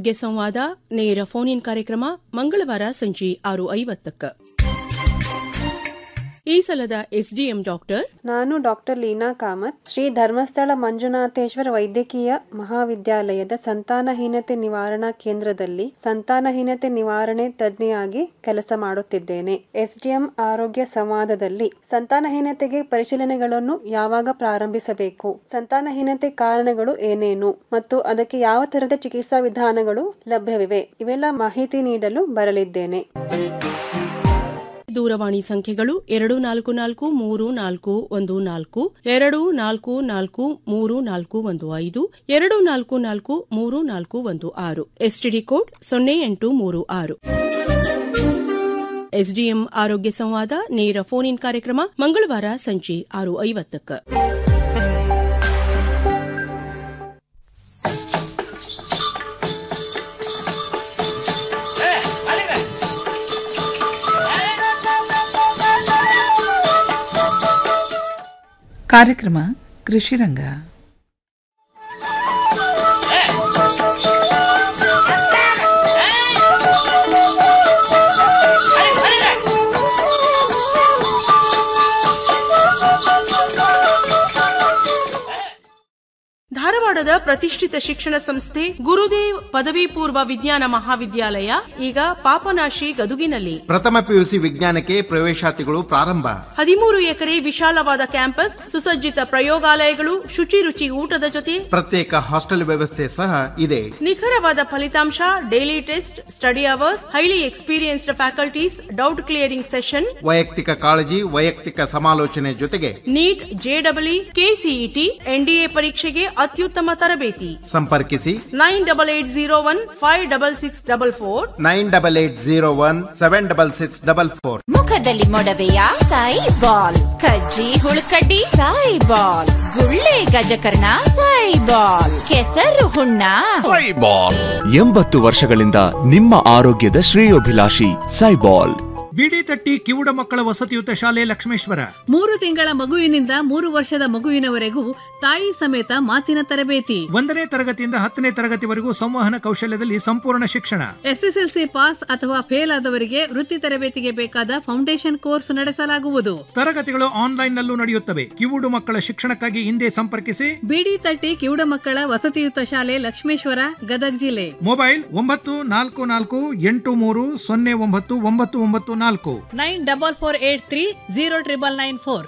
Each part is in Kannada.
ಆರೋಗ್ಯ ಸಂವಾದ ನೇರ ಫೋನ್ ಇನ್ ಕಾರ್ಯಕ್ರಮ ಮಂಗಳವಾರ ಸಂಜೆ ಆರು ಐವತ್ತಕ್ಕ ಈ ಸಲದ ಎಸ್ಡಿಎಂ ಡಾಕ್ಟರ್ ನಾನು ಡಾಕ್ಟರ್ ಲೀನಾ ಕಾಮತ್ ಶ್ರೀ ಧರ್ಮಸ್ಥಳ ಮಂಜುನಾಥೇಶ್ವರ ವೈದ್ಯಕೀಯ ಮಹಾವಿದ್ಯಾಲಯದ ಸಂತಾನಹೀನತೆ ನಿವಾರಣಾ ಕೇಂದ್ರದಲ್ಲಿ ಸಂತಾನಹೀನತೆ ನಿವಾರಣೆ ತಜ್ಞೆಯಾಗಿ ಕೆಲಸ ಮಾಡುತ್ತಿದ್ದೇನೆ ಎಸ್ಡಿಎಂ ಆರೋಗ್ಯ ಸಂವಾದದಲ್ಲಿ ಸಂತಾನಹೀನತೆಗೆ ಪರಿಶೀಲನೆಗಳನ್ನು ಯಾವಾಗ ಪ್ರಾರಂಭಿಸಬೇಕು ಸಂತಾನಹೀನತೆ ಕಾರಣಗಳು ಏನೇನು ಮತ್ತು ಅದಕ್ಕೆ ಯಾವ ತರಹದ ಚಿಕಿತ್ಸಾ ವಿಧಾನಗಳು ಲಭ್ಯವಿವೆ ಇವೆಲ್ಲ ಮಾಹಿತಿ ನೀಡಲು ಬರಲಿದ್ದೇನೆ ದೂರವಾಣಿ ಸಂಖ್ಯೆಗಳು ಎರಡು ನಾಲ್ಕು ನಾಲ್ಕು ಮೂರು ನಾಲ್ಕು ಒಂದು ನಾಲ್ಕು ಎರಡು ನಾಲ್ಕು ನಾಲ್ಕು ಮೂರು ನಾಲ್ಕು ಒಂದು ಐದು ಎರಡು ನಾಲ್ಕು ನಾಲ್ಕು ಮೂರು ನಾಲ್ಕು ಒಂದು ಆರು ಎಸ್ಟಿಡಿ ಕೋಡ್ ಸೊನ್ನೆ ಎಂಟು ಮೂರು ಆರು ಎಸ್ಡಿಎಂ ಆರೋಗ್ಯ ಸಂವಾದ ನೇರ ಫೋನ್ ಇನ್ ಕಾರ್ಯಕ್ರಮ ಮಂಗಳವಾರ ಸಂಜೆ ಆರು ಐವತ್ತಕ್ಕ ಕಾರ್ಯಕ್ರಮ ಕೃಷಿರಂಗ ಧಾರವಾಡದ ಪ್ರತಿಷ್ಠಿತ ಶಿಕ್ಷಣ ಸಂಸ್ಥೆ ಗುರುದೇವ್ ಪದವಿ ಪೂರ್ವ ವಿಜ್ಞಾನ ಮಹಾವಿದ್ಯಾಲಯ ಈಗ ಪಾಪನಾಶಿ ಗದುಗಿನಲ್ಲಿ ಪ್ರಥಮ ಪಿಯುಸಿ ವಿಜ್ಞಾನಕ್ಕೆ ಪ್ರವೇಶಾತಿಗಳು ಪ್ರಾರಂಭ ಹದಿಮೂರು ಎಕರೆ ವಿಶಾಲವಾದ ಕ್ಯಾಂಪಸ್ ಸುಸಜ್ಜಿತ ಪ್ರಯೋಗಾಲಯಗಳು ಶುಚಿ ರುಚಿ ಊಟದ ಜೊತೆ ಪ್ರತ್ಯೇಕ ಹಾಸ್ಟೆಲ್ ವ್ಯವಸ್ಥೆ ಸಹ ಇದೆ ನಿಖರವಾದ ಫಲಿತಾಂಶ daily test study hours highly experienced faculties doubt clearing session ವೈಯಕ್ತಿಕ ಕಾಳಜಿ ವೈಯಕ್ತಿಕ ಸಮಾಲೋಚನೆ ಜೊತೆಗೆ ನೀಟ್ ಜೆಡಬ್ಲ್ಇ ಕೆಸಿಇಟಿ ಎನ್ಡಿಎ ಪರೀಕ್ಷೆಗೆ ಅತ್ಯುತ್ತಮ ತರಬೇತಿ ಸಂಪರ್ಕಿಸಿ nine double eight zero one five double six double four nine double eight zero one seven double six double four ಮುಖದಲ್ಲಿ ಮೊಡವೆಯ ಸಾಯಿ ಬಾಲ್ ಕಜ್ಜಿ ಹುಳುಕಡ್ಡಿ ಸಾಯಿ ಬಾಲ್ ಗುಳ್ಳೆ ಗಜಕರ್ಣ ಸಾಯಿ ಬಾಲ್ ಕೆಸರು ಹುಣ್ಣ ಸೈಬಾಲ್ ಎಂಬತ್ತು ವರ್ಷಗಳಿಂದ ನಿಮ್ಮ ಆರೋಗ್ಯದ ಶ್ರೇಯೋಭಿಲಾಷಿ ಸೈಬಾಲ್ ಬಿಡಿ ತಟ್ಟಿ ಕಿವುಡ ಮಕ್ಕಳ ವಸತಿಯುತ ಶಾಲೆ ಲಕ್ಷ್ಮೇಶ್ವರ ಮೂರು ತಿಂಗಳ ಮಗುವಿನಿಂದ ಮೂರು ವರ್ಷದ ಮಗುವಿನವರೆಗೂ ತಾಯಿ ಸಮೇತ ಮಾತಿನ ತರಬೇತಿ ಒಂದನೇ ತರಗತಿಯಿಂದ ಹತ್ತನೇ ತರಗತಿವರೆಗೂ ಸಂವಹನ ಕೌಶಲ್ಯದಲ್ಲಿ ಸಂಪೂರ್ಣ ಶಿಕ್ಷಣ ಎಸ್ಎಸ್ಎಲ್ಸಿ ಪಾಸ್ ಅಥವಾ ಫೇಲ್ ಆದವರಿಗೆ ವೃತ್ತಿ ತರಬೇತಿಗೆ ಬೇಕಾದ ಫೌಂಡೇಶನ್ ಕೋರ್ಸ್ ನಡೆಸಲಾಗುವುದು ತರಗತಿಗಳು ಆನ್ಲೈನ್ ನಲ್ಲೂ ನಡೆಯುತ್ತವೆ ಕಿವುಡು ಮಕ್ಕಳ ಶಿಕ್ಷಣಕ್ಕಾಗಿ ಹಿಂದೆ ಸಂಪರ್ಕಿಸಿ ಬಿಡಿ ತಟ್ಟಿ ಕಿವುಡ ಮಕ್ಕಳ ವಸತಿಯುತ ಶಾಲೆ ಲಕ್ಷ್ಮೇಶ್ವರ ಗದಗ್ ಜಿಲ್ಲೆ ಮೊಬೈಲ್ ಒಂಬತ್ತು ನಾಲ್ಕು ನಾಲ್ಕು ಎಂಟು ಮೂರು ಸೊನ್ನೆ ಒಂಬತ್ತು ಒಂಬತ್ತು ಒಂಬತ್ತು ನಾಲ್ಕು nine double four eight three zero triple nine four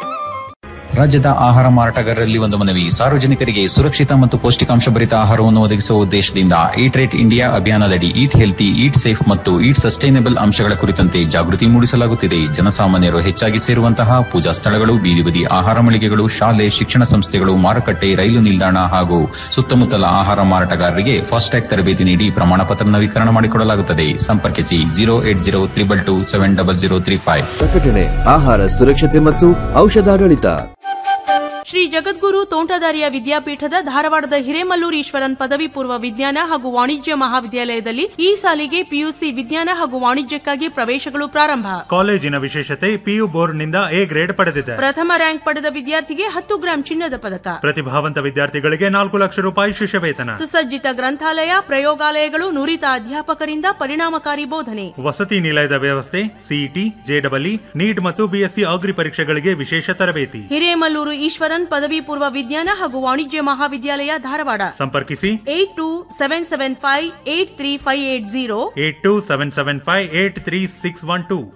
ರಾಜ್ಯದ ಆಹಾರ ಮಾರಾಟಗಾರರಲ್ಲಿ ಒಂದು ಮನವಿ ಸಾರ್ವಜನಿಕರಿಗೆ ಸುರಕ್ಷಿತ ಮತ್ತು ಪೌಷ್ಟಿಕಾಂಶ ಭರಿತ ಆಹಾರವನ್ನು ಒದಗಿಸುವ ಉದ್ದೇಶದಿಂದ ಈಟ್ ರೇಟ್ ಇಂಡಿಯಾ ಅಭಿಯಾನದಡಿ ಈಟ್ ಹೆಲ್ತಿ ಈಟ್ ಸೇಫ್ ಮತ್ತು ಈಟ್ ಸಸ್ಟೈನಬಲ್ ಅಂಶಗಳ ಕುರಿತಂತೆ ಜಾಗೃತಿ ಮೂಡಿಸಲಾಗುತ್ತಿದೆ ಜನಸಾಮಾನ್ಯರು ಹೆಚ್ಚಾಗಿ ಸೇರುವಂತಹ ಪೂಜಾ ಸ್ಥಳಗಳು ಬೀದಿ ಬದಿ ಆಹಾರ ಮಳಿಗೆಗಳು ಶಾಲೆ ಶಿಕ್ಷಣ ಸಂಸ್ಥೆಗಳು ಮಾರುಕಟ್ಟೆ ರೈಲು ನಿಲ್ದಾಣ ಹಾಗೂ ಸುತ್ತಮುತ್ತಲ ಆಹಾರ ಮಾರಾಟಗಾರರಿಗೆ ಫಾಸ್ಟ್ಯಾಗ್ ತರಬೇತಿ ನೀಡಿ ಪ್ರಮಾಣ ಪತ್ರ ನವೀಕರಣ ಮಾಡಿಕೊಡಲಾಗುತ್ತದೆ ಸಂಪರ್ಕಿಸಿ zero eight zero triple two seven double zero three five ಪ್ರಕಟಣೆ ಆಹಾರ ಸುರಕ್ಷತೆ ಮತ್ತು ಔಷಧಾಡಳಿತ ಶ್ರೀ ಜಗದ್ಗುರು ತೋಂಟದಾರ್ಯ ವಿದ್ಯಾಪೀಠದ ಧಾರವಾಡದ ಹಿರೇಮಲ್ಲೂರು ಈಶ್ವರನ್ ಪದವಿ ಪೂರ್ವ ವಿಜ್ಞಾನ ಹಾಗೂ ವಾಣಿಜ್ಯ ಮಹಾವಿದ್ಯಾಲಯದಲ್ಲಿ ಈ ಸಾಲಿಗೆ ಪಿಯುಸಿ ವಿಜ್ಞಾನ ಹಾಗೂ ವಾಣಿಜ್ಯಕ್ಕಾಗಿ ಪ್ರವೇಶಗಳು ಪ್ರಾರಂಭ ಕಾಲೇಜಿನ ವಿಶೇಷತೆ ಪಿಯು ಬೋರ್ಡ್ನಿಂದ ಎ ಗ್ರೇಡ್ ಪಡೆದಿದೆ ಪ್ರಥಮ ರ್ಯಾಂಕ್ ಪಡೆದ ವಿದ್ಯಾರ್ಥಿಗೆ ಹತ್ತು ಗ್ರಾಂ ಚಿನ್ನದ ಪದಕ ಪ್ರತಿಭಾವಂತ ವಿದ್ಯಾರ್ಥಿಗಳಿಗೆ ನಾಲ್ಕು ಲಕ್ಷ ರೂಪಾಯಿ ಶಿಷ್ಯವೇತನ ಸುಸಜ್ಜಿತ ಗ್ರಂಥಾಲಯ ಪ್ರಯೋಗಾಲಯಗಳು ನುರಿತ ಅಧ್ಯಾಪಕರಿಂದ ಪರಿಣಾಮಕಾರಿ ಬೋಧನೆ ವಸತಿ ನಿಲಯದ ವ್ಯವಸ್ಥೆ ಸಿಇಟಿ ಜೆಡಬ್ಲ್ಇ ನೀಟ್ ಮತ್ತು ಬಿಎಸ್ಸಿ ಅಗ್ರಿ ಪರೀಕ್ಷೆಗಳಿಗೆ ವಿಶೇಷ ತರಬೇತಿ ಹಿರೇಮಲ್ಲೂರು ಈಶ್ವರನ್ ಪದವಿ ಪೂರ್ವ ವಿಜ್ಞಾನ ಹಾಗೂ ವಾಣಿಜ್ಯ ಮಹಾವಿದ್ಯಾಲಯ ಧಾರವಾಡ ಸಂಪರ್ಕಿಸಿ eight two seven seven five eight three five eight zero eight two seven seven five eight three six one two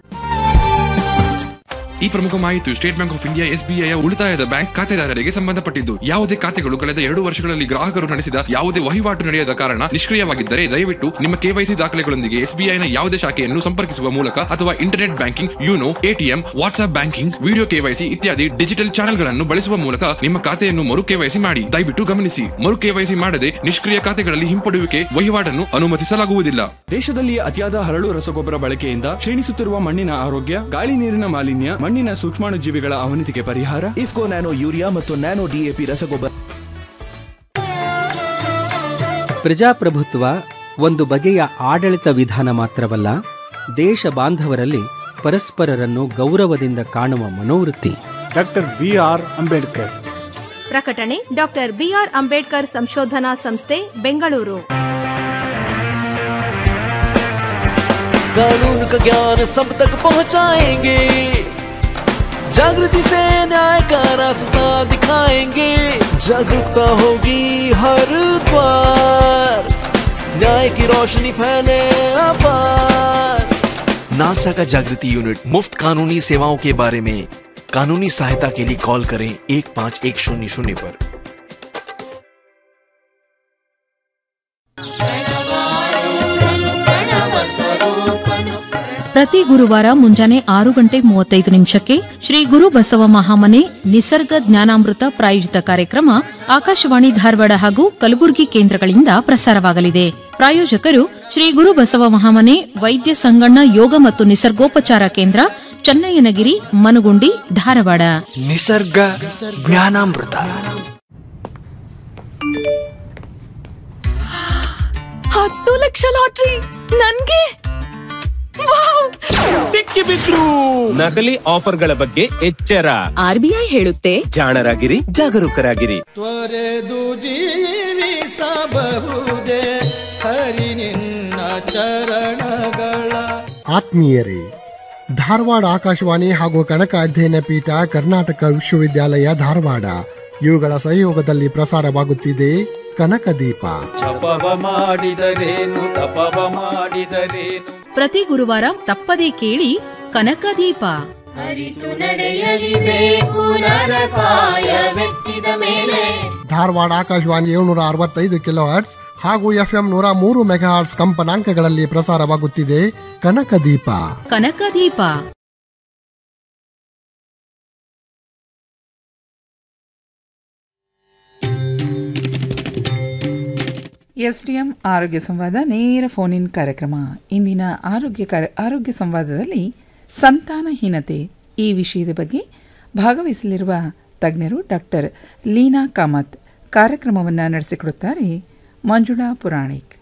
ಈ ಪ್ರಮುಖ ಮಾಹಿತಿಯು State Bank of India SBI ಉಳಿತಾಯದ ಬ್ಯಾಂಕ್ ಖಾತೆದಾರರಿಗೆ ಸಂಬಂಧಪಟ್ಟಿದ್ದು ಯಾವುದೇ ಖಾತೆಗಳು ಕಳೆದ ಎರಡು ವರ್ಷಗಳಲ್ಲಿ ಗ್ರಾಹಕರು ನಡೆಸಿದ ಯಾವುದೇ ವಹಿವಾಟು ನಡೆಯದ ಕಾರಣ ನಿಷ್ಕ್ರಿಯವಾಗಿದ್ದರೆ ದಯವಿಟ್ಟು ನಿಮ್ಮ ಕೆವೈಸಿ ದಾಖಲೆಗಳೊಂದಿಗೆ ಎಸ್ಬಿಐನ ಯಾವುದೇ ಶಾಖೆಯನ್ನು ಸಂಪರ್ಕಿಸುವ ಮೂಲಕ ಅಥವಾ internet banking YONO ATM WhatsApp banking video KYC ಇತ್ಯಾದಿ ಡಿಜಿಟಲ್ ಚಾನೆಲ್ಗಳನ್ನು ಬಳಸುವ ಮೂಲಕ ನಿಮ್ಮ ಖಾತೆಯನ್ನು ಮರು ಕೆವೈಸಿ ಮಾಡಿ ದಯವಿಟ್ಟು ಗಮನಿಸಿ ಮರು ಕೆವೈಸಿ ಮಾಡದೆ ನಿಷ್ಕ್ರಿಯ ಖಾತೆಗಳಲ್ಲಿ ಹಿಂಪಡೆಯುವಿಕೆ ವಹಿವಾಟನ್ನು ಅನುಮತಿಸಲಾಗುವುದಿಲ್ಲ ದೇಶದಲ್ಲಿ ಅತಿಯಾದ ಹರಳು ರಸಗೊಬ್ಬರ ಬಳಕೆಯಿಂದ ಕ್ಷೀಣಿಸುತ್ತಿರುವ ಮಣ್ಣಿನ ಆರೋಗ್ಯ ಗಾಳಿ ನೀರಿನ ಮಾಲಿನ್ಯ ಮಣ್ಣಿನ ಸೂಕ್ಷ್ಮಾಣುಜೀವಿಗಳ ಅವನತಿಗೆ ಪರಿಹಾರ ಇಫ್ಕೋ ನ್ಯಾನೋ ಯೂರಿಯಾ ಮತ್ತು ನ್ಯಾನೋ ಡಿಎಪಿ ರಸಗೊಬ್ಬರ ಪ್ರಜಾಪ್ರಭುತ್ವ ಒಂದು ಬಗೆಯ ಆಡಳಿತ ವಿಧಾನ ಮಾತ್ರವಲ್ಲ ದೇಶ ಬಾಂಧವರಲ್ಲಿ ಪರಸ್ಪರರನ್ನು ಗೌರವದಿಂದ ಕಾಣುವ ಮನೋವೃತ್ತಿ ಡಾಕ್ಟರ್ ಬಿ ಆರ್ ಅಂಬೇಡ್ಕರ್ ಪ್ರಕಟಣೆ ಡಾಕ್ಟರ್ ಬಿಆರ್ ಅಂಬೇಡ್ಕರ್ ಸಂಶೋಧನಾ ಸಂಸ್ಥೆ ಬೆಂಗಳೂರು कानून का ज्ञान सब तक पहुंचाएंगे जागृति से न्याय का रास्ता दिखाएंगे जागरूकता होगी हर द्वार न्याय की रोशनी फैले अपार नालसा का जागृति यूनिट मुफ्त कानूनी सेवाओं के बारे में कानूनी सहायता के लिए कॉल करें एक पाँच एक शून्य शून्य पर ಪ್ರತಿ ಗುರುವಾರ ಮುಂಜಾನೆ ಆರು ಗಂಟೆ ಮೂವತ್ತೈದು ನಿಮಿಷಕ್ಕೆ ಶ್ರೀ ಗುರು ಬಸವ ಮಹಾಮನೆ ನಿಸರ್ಗ ಜ್ಞಾನಾಮೃತ ಪ್ರಾಯೋಜಿತ ಕಾರ್ಯಕ್ರಮ ಆಕಾಶವಾಣಿ ಧಾರವಾಡ ಹಾಗೂ ಕಲಬುರಗಿ ಕೇಂದ್ರಗಳಿಂದ ಪ್ರಸಾರವಾಗಲಿದೆ ಪ್ರಾಯೋಜಕರು ಶ್ರೀ ಗುರು ಬಸವ ಮಹಾಮನೆ ವೈದ್ಯ ಸಂಗಣ್ಣ ಯೋಗ ಮತ್ತು ನಿಸರ್ಗೋಪಚಾರ ಕೇಂದ್ರ ಚನ್ನಯ್ಯನಗಿರಿ ಮನಗುಂಡಿ ಧಾರವಾಡ ನಿಸರ್ಗ ಜ್ಞಾನಾಮೃತ ಹತ್ತು ಲಕ್ಷ ಲಾಟ್ರಿ ನನ್ಗೆ ಸಿಕ್ಕಿ ಬಿದ್ರು ನಕಲಿ ಆಫರ್ಗಳ ಬಗ್ಗೆ ಎಚ್ಚರ ಆರ್ಬಿಐ ಹೇಳುತ್ತೆ ಜಾಣರಾಗಿರಿ ಜಾಗರೂಕರಾಗಿರಿ ತ್ವರೆದು ಜೀವಿಸಬಹುದೇ ಹರಿ ನಿನ್ನ ಚರಣಗಳ ಆತ್ಮೀಯರೇ ಧಾರವಾಡ ಆಕಾಶವಾಣಿ ಹಾಗೂ ಕನಕ ಅಧ್ಯಯನ ಪೀಠ ಕರ್ನಾಟಕ ವಿಶ್ವವಿದ್ಯಾಲಯ ಧಾರವಾಡ ಇವುಗಳ ಸಹಯೋಗದಲ್ಲಿ ಪ್ರಸಾರವಾಗುತ್ತಿದೆ ಕನಕ ದೀಪ ಜಪವ ಮಾಡಿದರೇನು ತಪವ ಮಾಡಿದರೇನು ಪ್ರತಿ ಗುರುವಾರ ತಪ್ಪದೇ ಕೇಳಿ ಕನಕದೀಪ ಅರಿತು ನಡೆಯಲಿಬೇಕು ನರಕಾಯವೆತ್ತಿದ ಮೇಲೆ ಧಾರವಾಡ ಆಕಾಶವಾಣಿ ಏಳ್ನೂರ ಅರವತ್ತೈದು ಕಿಲೋ ಹರ್ಟ್ಸ್ ಹಾಗೂ ಎಫ್ಎಂ ನೂರ ಮೂರು ಮೆಗಾ ಹರ್ಟ್ಸ್ ಕಂಪನಾಂಕಗಳಲ್ಲಿ ಪ್ರಸಾರವಾಗುತ್ತಿದೆ ಕನಕ ದೀಪ ಕನಕದೀಪ ಎಸ್ಡಿಎಂ ಆರೋಗ್ಯ ಸಂವಾದ ನೇರ ಫೋನ್ ಇನ್ ಕಾರ್ಯಕ್ರಮ ಇಂದಿನ ಆರೋಗ್ಯ ಕಾರ್ಯ ಆರೋಗ್ಯ ಸಂವಾದದಲ್ಲಿ ಸಂತಾನಹೀನತೆ ಈ ವಿಷಯದ ಬಗ್ಗೆ ಭಾಗವಹಿಸಲಿರುವ ತಜ್ಞರು ಡಾಕ್ಟರ್ ಲೀನಾ ಕಾಮತ್ ಕಾರ್ಯಕ್ರಮವನ್ನು ನಡೆಸಿಕೊಡುತ್ತಾರೆ ಮಂಜುಳಾ ಪುರಾಣಿಕ್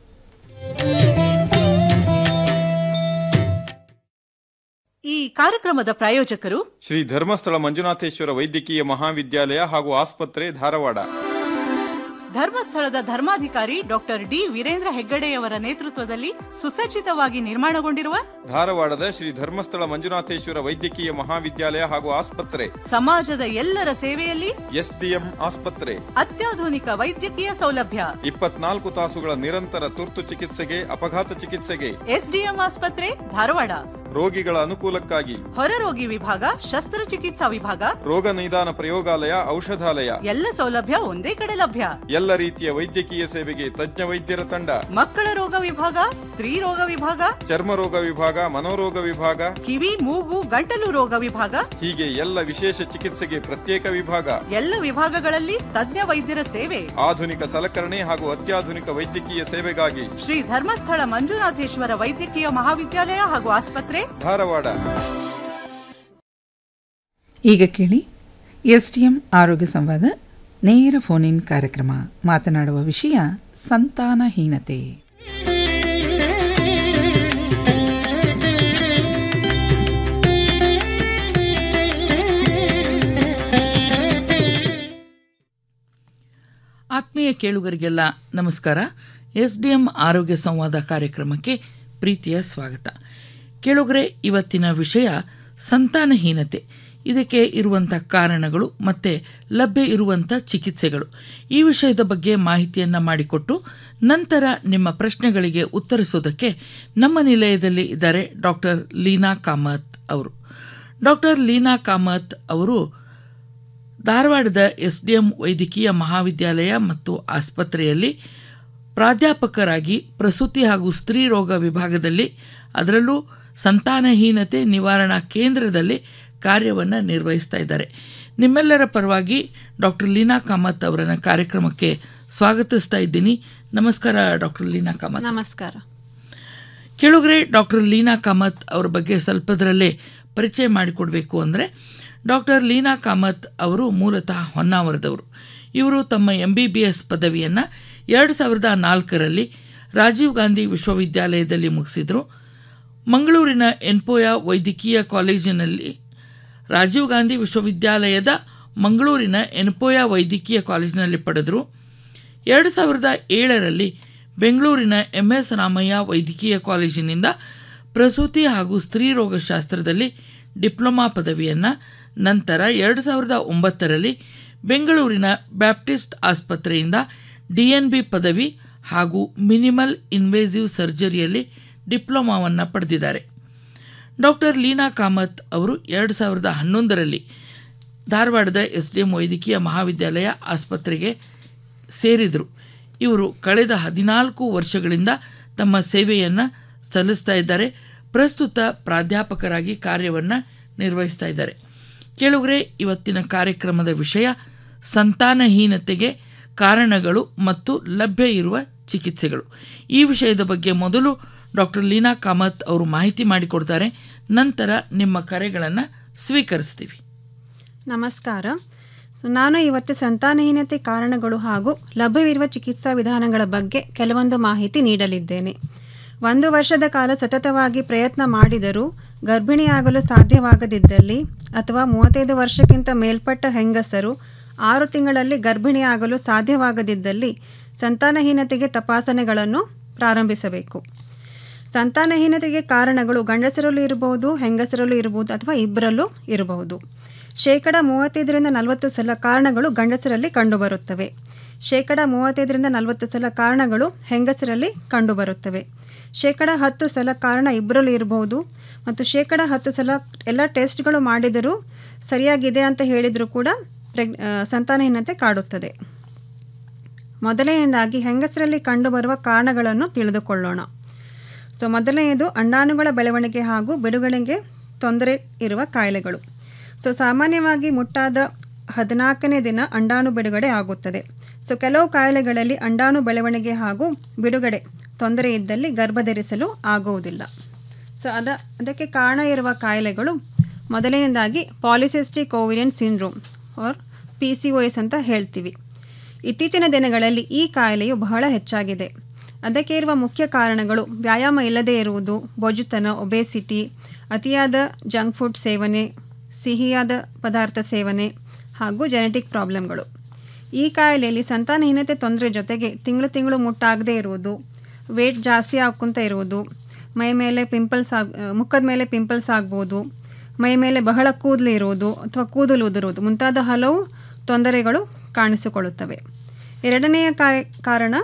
ಈ ಕಾರ್ಯಕ್ರಮದ ಪ್ರಾಯೋಜಕರು ಶ್ರೀ ಧರ್ಮಸ್ಥಳ ಮಂಜುನಾಥೇಶ್ವರ ವೈದ್ಯಕೀಯ ಮಹಾವಿದ್ಯಾಲಯ ಹಾಗೂ ಆಸ್ಪತ್ರೆ ಧಾರವಾಡ ಧರ್ಮಸ್ಥಳದ ಧರ್ಮಾಧಿಕಾರಿ ಡಾಕ್ಟರ್ ಡಿ ವೀರೇಂದ್ರ ಹೆಗ್ಗಡೆಯವರ ನೇತೃತ್ವದಲ್ಲಿ ಸುಸಜ್ಜಿತವಾಗಿ ನಿರ್ಮಾಣಗೊಂಡಿರುವ ಧಾರವಾಡದ ಶ್ರೀ ಧರ್ಮಸ್ಥಳ ಮಂಜುನಾಥೇಶ್ವರ ವೈದ್ಯಕೀಯ ಮಹಾವಿದ್ಯಾಲಯ ಹಾಗೂ ಆಸ್ಪತ್ರೆ ಸಮಾಜದ ಎಲ್ಲರ ಸೇವೆಯಲ್ಲಿ ಎಸ್ಡಿಎಂ ಆಸ್ಪತ್ರೆ ಅತ್ಯಾಧುನಿಕ ವೈದ್ಯಕೀಯ ಸೌಲಭ್ಯ ಇಪ್ಪತ್ನಾಲ್ಕು ತಾಸುಗಳ ನಿರಂತರ ತುರ್ತು ಚಿಕಿತ್ಸೆಗೆ ಅಪಘಾತ ಚಿಕಿತ್ಸೆಗೆ ಎಸ್ಡಿಎಂ ಆಸ್ಪತ್ರೆ ಧಾರವಾಡ ರೋಗಿಗಳ ಅನುಕೂಲಕ್ಕಾಗಿ ಹೊರರೋಗಿ ವಿಭಾಗ ಶಸ್ತ್ರಚಿಕಿತ್ಸಾ ವಿಭಾಗ ರೋಗ ನಿದಾನ ಪ್ರಯೋಗಾಲಯ ಔಷಧಾಲಯ ಎಲ್ಲ ಸೌಲಭ್ಯ ಒಂದೇ ಕಡೆ ಲಭ್ಯ ಎಲ್ಲ ರೀತಿಯ ವೈದ್ಯಕೀಯ ಸೇವೆಗೆ ತಜ್ಞ ವೈದ್ಯರ ತಂಡ ಮಕ್ಕಳ ರೋಗ ವಿಭಾಗ ಸ್ತ್ರೀ ರೋಗ ವಿಭಾಗ ಚರ್ಮ ರೋಗ ವಿಭಾಗ ಮನೋರೋಗ ವಿಭಾಗ ಕಿವಿ ಮೂಗು ಗಂಟಲು ರೋಗ ವಿಭಾಗ ಹೀಗೆ ಎಲ್ಲ ವಿಶೇಷ ಚಿಕಿತ್ಸೆಗೆ ಪ್ರತ್ಯೇಕ ವಿಭಾಗ ಎಲ್ಲ ವಿಭಾಗಗಳಲ್ಲಿ ತಜ್ಞ ವೈದ್ಯರ ಸೇವೆ ಆಧುನಿಕ ಸಲಕರಣೆ ಹಾಗೂ ಅತ್ಯಾಧುನಿಕ ವೈದ್ಯಕೀಯ ಸೇವೆಗಾಗಿ ಶ್ರೀ ಧರ್ಮಸ್ಥಳ ಮಂಜುನಾಥೇಶ್ವರ ವೈದ್ಯಕೀಯ ಮಹಾವಿದ್ಯಾಲಯ ಹಾಗೂ ಆಸ್ಪತ್ರೆ ಧಾರವಾಡ ಈಗ ಕೇಳಿ ಎಸ್ಡಿಎಂ ಆರೋಗ್ಯ ಸಂವಾದ ನೇರ ಫೋನ್ ಇನ್ ಕಾರ್ಯಕ್ರಮ ಮಾತನಾಡುವ ವಿಷಯ ಸಂತಾನಹೀನತೆ ಆತ್ಮೀಯ ಕೇಳುಗರಿಗೆಲ್ಲ ನಮಸ್ಕಾರ ಎಸ್ ಡಿ ಎಂ ಆರೋಗ್ಯ ಸಂವಾದ ಕಾರ್ಯಕ್ರಮಕ್ಕೆ ಪ್ರೀತಿಯ ಸ್ವಾಗತ ಕೇಳುಗರೆ ಇವತ್ತಿನ ವಿಷಯ ಸಂತಾನಹೀನತೆ ಇದಕ್ಕೆ ಇರುವಂಥ ಕಾರಣಗಳು ಮತ್ತು ಲಭ್ಯ ಇರುವಂಥ ಚಿಕಿತ್ಸೆಗಳು ಈ ವಿಷಯದ ಬಗ್ಗೆ ಮಾಹಿತಿಯನ್ನು ಮಾಡಿಕೊಟ್ಟು ನಂತರ ನಿಮ್ಮ ಪ್ರಶ್ನೆಗಳಿಗೆ ಉತ್ತರಿಸೋದಕ್ಕೆ ನಮ್ಮ ನಿಲಯದಲ್ಲಿ ಇದ್ದಾರೆ ಡಾಕ್ಟರ್ ಲೀನಾ ಕಾಮತ್ ಅವರು ಡಾಕ್ಟರ್ ಲೀನಾ ಕಾಮತ್ ಅವರು ಧಾರವಾಡದ ಎಸ್ ಡಿ ಎಂ ವೈದ್ಯಕೀಯ ಮಹಾವಿದ್ಯಾಲಯ ಮತ್ತು ಆಸ್ಪತ್ರೆಯಲ್ಲಿ ಪ್ರಾಧ್ಯಾಪಕರಾಗಿ ಪ್ರಸೂತಿ ಹಾಗೂ ಸ್ತ್ರೀ ರೋಗ ವಿಭಾಗದಲ್ಲಿ ಅದರಲ್ಲೂ ಸಂತಾನಹೀನತೆ ನಿವಾರಣಾ ಕೇಂದ್ರದಲ್ಲಿ ಕಾರ್ಯವನ್ನು ನಿರ್ವಹಿಸ್ತಾ ಇದ್ದಾರೆ ನಿಮ್ಮೆಲ್ಲರ ಪರವಾಗಿ ಡಾಕ್ಟರ್ ಲೀನಾ ಕಾಮತ್ ಅವರನ್ನ ಕಾರ್ಯಕ್ರಮಕ್ಕೆ ಸ್ವಾಗತಿಸ್ತಾ ಇದ್ದೀನಿ ನಮಸ್ಕಾರ ಡಾಕ್ಟರ್ ಲೀನಾ ಕಾಮತ್ ನಮಸ್ಕಾರ ಕೇಳುಗರೆ ಡಾಕ್ಟರ್ ಲೀನಾ ಕಾಮತ್ ಅವ್ರ ಬಗ್ಗೆ ಸ್ವಲ್ಪದರಲ್ಲೇ ಪರಿಚಯ ಮಾಡಿಕೊಡ್ಬೇಕು ಅಂದರೆ ಡಾಕ್ಟರ್ ಲೀನಾ ಕಾಮತ್ ಅವರು ಮೂಲತಃ ಹೊನ್ನಾವರದವರು ಇವರು ತಮ್ಮ ಎಂ ಬಿ ಬಿ ಎಸ್ ಪದವಿಯನ್ನು ಎರಡು ಸಾವಿರದ ನಾಲ್ಕರಲ್ಲಿ ರಾಜೀವ್ ಗಾಂಧಿ ವಿಶ್ವವಿದ್ಯಾಲಯದಲ್ಲಿ ಮುಗಿಸಿದರು ಮಂಗಳೂರಿನ ಎನ್ಪೋಯ ವೈದ್ಯಕೀಯ ಕಾಲೇಜಿನಲ್ಲಿ ರಾಜೀವ್ ಗಾಂಧಿ ವಿಶ್ವವಿದ್ಯಾಲಯದ ಮಂಗಳೂರಿನ ಎನ್ಪೋಯ ವೈದ್ಯಕೀಯ ಕಾಲೇಜಿನಲ್ಲಿ ಪಡೆದರು ಎರಡು ಸಾವಿರದ ಏಳರಲ್ಲಿ ಬೆಂಗಳೂರಿನ ಎಂ ಎಸ್ ರಾಮಯ್ಯ ವೈದ್ಯಕೀಯ ಕಾಲೇಜಿನಿಂದ ಪ್ರಸೂತಿ ಹಾಗೂ ಸ್ತ್ರೀ ರೋಗಶಾಸ್ತ್ರದಲ್ಲಿ ಡಿಪ್ಲೊಮಾ ಪದವಿಯನ್ನು ನಂತರ ಎರಡು ಸಾವಿರದ ಒಂಬತ್ತರಲ್ಲಿ ಬೆಂಗಳೂರಿನ ಬ್ಯಾಪ್ಟಿಸ್ಟ್ ಆಸ್ಪತ್ರೆಯಿಂದ ಡಿಎನ್ಬಿ ಪದವಿ ಹಾಗೂ ಮಿನಿಮಲ್ ಇನ್ವೇಸಿವ್ ಸರ್ಜರಿಯಲ್ಲಿ ಡಿಪ್ಲೊಮಾವನ್ನು ಪಡೆದಿದ್ದಾರೆ ಡಾಕ್ಟರ್ ಲೀನಾ ಕಾಮತ್ ಅವರು ಎರಡು ಸಾವಿರದ ಹನ್ನೊಂದರಲ್ಲಿ ಧಾರವಾಡದ ಎಸ್ ಡಿ ಎಂ ವೈದ್ಯಕೀಯ ಮಹಾವಿದ್ಯಾಲಯ ಆಸ್ಪತ್ರೆಗೆ ಸೇರಿದರು ಇವರು ಕಳೆದ ಹದಿನಾಲ್ಕು ವರ್ಷಗಳಿಂದ ತಮ್ಮ ಸೇವೆಯನ್ನು ಸಲ್ಲಿಸ್ತಾ ಇದ್ದಾರೆ ಪ್ರಸ್ತುತ ಪ್ರಾಧ್ಯಾಪಕರಾಗಿ ಕಾರ್ಯವನ್ನು ನಿರ್ವಹಿಸ್ತಾ ಇದ್ದಾರೆ ಕೇಳುಗರೆ ಇವತ್ತಿನ ಕಾರ್ಯಕ್ರಮದ ವಿಷಯ ಸಂತಾನಹೀನತೆಗೆ ಕಾರಣಗಳು ಮತ್ತು ಲಭ್ಯ ಇರುವ ಚಿಕಿತ್ಸೆಗಳು ಈ ವಿಷಯದ ಬಗ್ಗೆ ಮೊದಲು ಡಾಕ್ಟರ್ ಲೀನಾ ಕಾಮತ್ ಅವರು ಮಾಹಿತಿ ಮಾಡಿಕೊಡ್ತಾರೆ ನಂತರ ನಿಮ್ಮ ಕರೆಗಳನ್ನು ಸ್ವೀಕರಿಸ್ತೀವಿ ನಮಸ್ಕಾರ ಸೊ ನಾನು ಇವತ್ತು ಸಂತಾನಹೀನತೆ ಕಾರಣಗಳು ಹಾಗೂ ಲಭ್ಯವಿರುವ ಚಿಕಿತ್ಸಾ ವಿಧಾನಗಳ ಬಗ್ಗೆ ಕೆಲವೊಂದು ಮಾಹಿತಿ ನೀಡಲಿದ್ದೇನೆ ಒಂದು ವರ್ಷದ ಕಾಲ ಸತತವಾಗಿ ಪ್ರಯತ್ನ ಮಾಡಿದರೂ ಗರ್ಭಿಣಿಯಾಗಲು ಸಾಧ್ಯವಾಗದಿದ್ದಲ್ಲಿ ಅಥವಾ ಮೂವತ್ತೈದು ವರ್ಷಕ್ಕಿಂತ ಮೇಲ್ಪಟ್ಟ ಹೆಂಗಸರು ಆರು ತಿಂಗಳಲ್ಲಿ ಗರ್ಭಿಣಿಯಾಗಲು ಸಾಧ್ಯವಾಗದಿದ್ದಲ್ಲಿ ಸಂತಾನಹೀನತೆಗೆ ತಪಾಸಣೆಗಳನ್ನು ಪ್ರಾರಂಭಿಸಬೇಕು ಸಂತಾನಹೀನತೆಗೆ ಕಾರಣಗಳು ಗಂಡಸರಲ್ಲೂ ಇರಬಹುದು ಹೆಂಗಸರಲ್ಲೂ ಇರಬಹುದು ಅಥವಾ ಇಬ್ಬರಲ್ಲೂ ಇರಬಹುದು ಶೇಕಡ ಮೂವತ್ತೈದರಿಂದ ನಲವತ್ತು ಸಲ ಕಾರಣಗಳು ಗಂಡಸರಲ್ಲಿ ಕಂಡುಬರುತ್ತವೆ ಶೇಕಡ ಮೂವತ್ತೈದರಿಂದ ನಲವತ್ತು ಸಲ ಕಾರಣಗಳು ಹೆಂಗಸರಲ್ಲಿ ಕಂಡುಬರುತ್ತವೆ ಶೇಕಡ ಹತ್ತು ಸಲ ಕಾರಣ ಇಬ್ಬರಲ್ಲೂ ಇರಬಹುದು ಮತ್ತು ಶೇಕಡ ಹತ್ತು ಸಲ ಎಲ್ಲ ಟೆಸ್ಟ್ಗಳು ಮಾಡಿದರೂ ಸರಿಯಾಗಿದೆ ಅಂತ ಹೇಳಿದರೂ ಕೂಡ ಪ್ರೆಗ್ ಸಂತಾನಹೀನತೆ ಕಾಡುತ್ತದೆ ಮೊದಲನೆಯದಾಗಿ ಹೆಂಗಸರಲ್ಲಿ ಕಂಡುಬರುವ ಕಾರಣಗಳನ್ನು ತಿಳಿದುಕೊಳ್ಳೋಣ ಸೊ ಮೊದಲನೆಯದು ಅಂಡಾಣುಗಳ ಬೆಳವಣಿಗೆ ಹಾಗೂ ಬಿಡುಗಡೆಗೆ ತೊಂದರೆ ಇರುವ ಕಾಯಿಲೆಗಳು ಸೊ ಸಾಮಾನ್ಯವಾಗಿ ಮುಟ್ಟಾದ ಹದಿನಾಲ್ಕನೇ ದಿನ ಅಂಡಾಣು ಬಿಡುಗಡೆ ಆಗುತ್ತದೆ ಸೊ ಕೆಲವು ಕಾಯಿಲೆಗಳಲ್ಲಿ ಅಂಡಾಣು ಬೆಳವಣಿಗೆ ಹಾಗೂ ಬಿಡುಗಡೆ ತೊಂದರೆ ಇದ್ದಲ್ಲಿ ಗರ್ಭಧರಿಸಲು ಆಗುವುದಿಲ್ಲ ಸೊ ಅದ ಅದಕ್ಕೆ ಕಾರಣ ಇರುವ ಕಾಯಿಲೆಗಳು ಮೊದಲನೇದಾಗಿ polycystic ovarian syndrome or P C O S ಅಂತ ಹೇಳ್ತೀವಿ ಇತ್ತೀಚಿನ ದಿನಗಳಲ್ಲಿ ಈ ಕಾಯಿಲೆಯು ಬಹಳ ಹೆಚ್ಚಾಗಿದೆ ಅದಕ್ಕೆ ಇರುವ ಮುಖ್ಯ ಕಾರಣಗಳು ವ್ಯಾಯಾಮ ಇಲ್ಲದೇ ಇರುವುದು ಬೊಜುತನ ಒಬೇಸಿಟಿ ಅತಿಯಾದ ಜಂಕ್ ಫುಡ್ ಸೇವನೆ ಸಿಹಿಯಾದ ಪದಾರ್ಥ ಸೇವನೆ ಹಾಗೂ ಜೆನೆಟಿಕ್ ಪ್ರಾಬ್ಲಮ್ಗಳು ಈ ಕಾಯಿಲೆಯಲ್ಲಿ ಸಂತಾನಹೀನತೆ ತೊಂದರೆ ಜೊತೆಗೆ ತಿಂಗಳು ತಿಂಗಳು ಮುಟ್ಟಾಗದೇ ಇರುವುದು ವೇಟ್ ಜಾಸ್ತಿ ಆಕ್ಕೊಂತ ಇರುವುದು ಮೈ ಮೇಲೆ ಪಿಂಪಲ್ಸ್ ಆಗ್ ಮುಖದ ಮೇಲೆ ಪಿಂಪಲ್ಸ್ ಆಗ್ಬೋದು ಮೈ ಮೇಲೆ ಬಹಳ ಕೂದಲು ಇರುವುದು ಅಥವಾ ಕೂದಲು ಉದುರುವುದು ಮುಂತಾದ ಹಲವು ತೊಂದರೆಗಳು ಕಾಣಿಸಿಕೊಳ್ಳುತ್ತವೆ ಎರಡನೆಯ ಕಾಯ್ ಕಾರಣ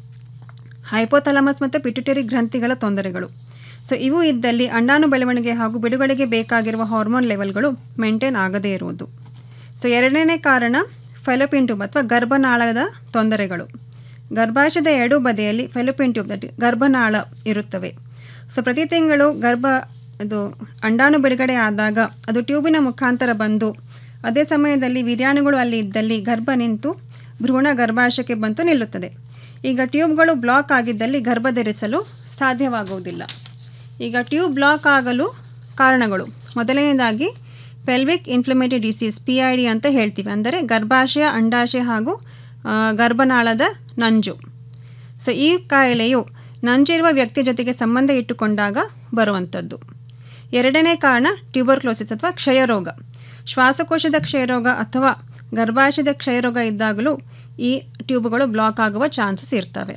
ಹೈಪೋಥಲಮಸ್ ಮತ್ತು ಪಿಟ್ಯುಟರಿ ಗ್ರಂಥಿಗಳ ತೊಂದರೆಗಳು ಸೊ ಇವು ಇದ್ದಲ್ಲಿ ಅಂಡಾಣು ಬೆಳವಣಿಗೆ ಹಾಗೂ ಬಿಡುಗಡೆಗೆ ಬೇಕಾಗಿರುವ ಹಾರ್ಮೋನ್ ಲೆವೆಲ್ಗಳು ಮೇಂಟೈನ್ ಆಗದೇ ಇರುವುದು ಸೊ ಎರಡನೇ ಕಾರಣ ಫೆಲೋಪಿನ್ ಟ್ಯೂಬ್ ಅಥವಾ ಗರ್ಭನಾಳದ ತೊಂದರೆಗಳು ಗರ್ಭಾಶಯದ ಎರಡೂ ಬದಿಯಲ್ಲಿ ಫೆಲೋಪಿನ್ ಟ್ಯೂಬ್ ದಟ್ ಗರ್ಭನಾಳ ಇರುತ್ತವೆ ಸೊ ಪ್ರತಿ ತಿಂಗಳು ಗರ್ಭ ಅದು ಅಂಡಾಣು ಬಿಡುಗಡೆ ಆದಾಗ ಅದು ಟ್ಯೂಬಿನ ಮುಖಾಂತರ ಬಂದು ಅದೇ ಸಮಯದಲ್ಲಿ ವೀರ್ಯಾಣುಗಳು ಅಲ್ಲಿ ಇದ್ದಲ್ಲಿ ಗರ್ಭ ನಿಂತು ಭ್ರೂಣ ಗರ್ಭಾಶಯಕ್ಕೆ ಬಂತು ನಿಲ್ಲುತ್ತದೆ ಈಗ ಟ್ಯೂಬ್ಗಳು ಬ್ಲಾಕ್ ಆಗಿದ್ದಲ್ಲಿ ಗರ್ಭ ಧರಿಸಲು ಸಾಧ್ಯವಾಗುವುದಿಲ್ಲ ಈಗ ಟ್ಯೂಬ್ ಬ್ಲಾಕ್ ಆಗಲು ಕಾರಣಗಳು ಮೊದಲನೇದಾಗಿ pelvic inflammatory disease P I D ಅಂತ ಹೇಳ್ತೀವಿ ಅಂದರೆ ಗರ್ಭಾಶಯ ಅಂಡಾಶಯ ಹಾಗೂ ಆ, ಗರ್ಭನಾಳದ ನಂಜು ಸೊ ಈ ಕಾಯಿಲೆಯು ನಂಜಿರುವ ವ್ಯಕ್ತಿ ಜೊತೆಗೆ ಸಂಬಂಧ ಇಟ್ಟುಕೊಂಡಾಗ ಬರುವಂಥದ್ದು ಎರಡನೇ ಕಾರಣ ಟ್ಯೂಬರ್ಕ್ಲೋಸಿಸ್ ಅಥವಾ ಕ್ಷಯರೋಗ ಶ್ವಾಸಕೋಶದ ಕ್ಷಯರೋಗ ಅಥವಾ ಗರ್ಭಾಶಯದ ಕ್ಷಯರೋಗ ಇದ್ದಾಗಲೂ ಈ ಟ್ಯೂಬ್ಗಳು ಬ್ಲಾಕ್ ಆಗುವ ಚಾನ್ಸಸ್ ಇರ್ತವೆ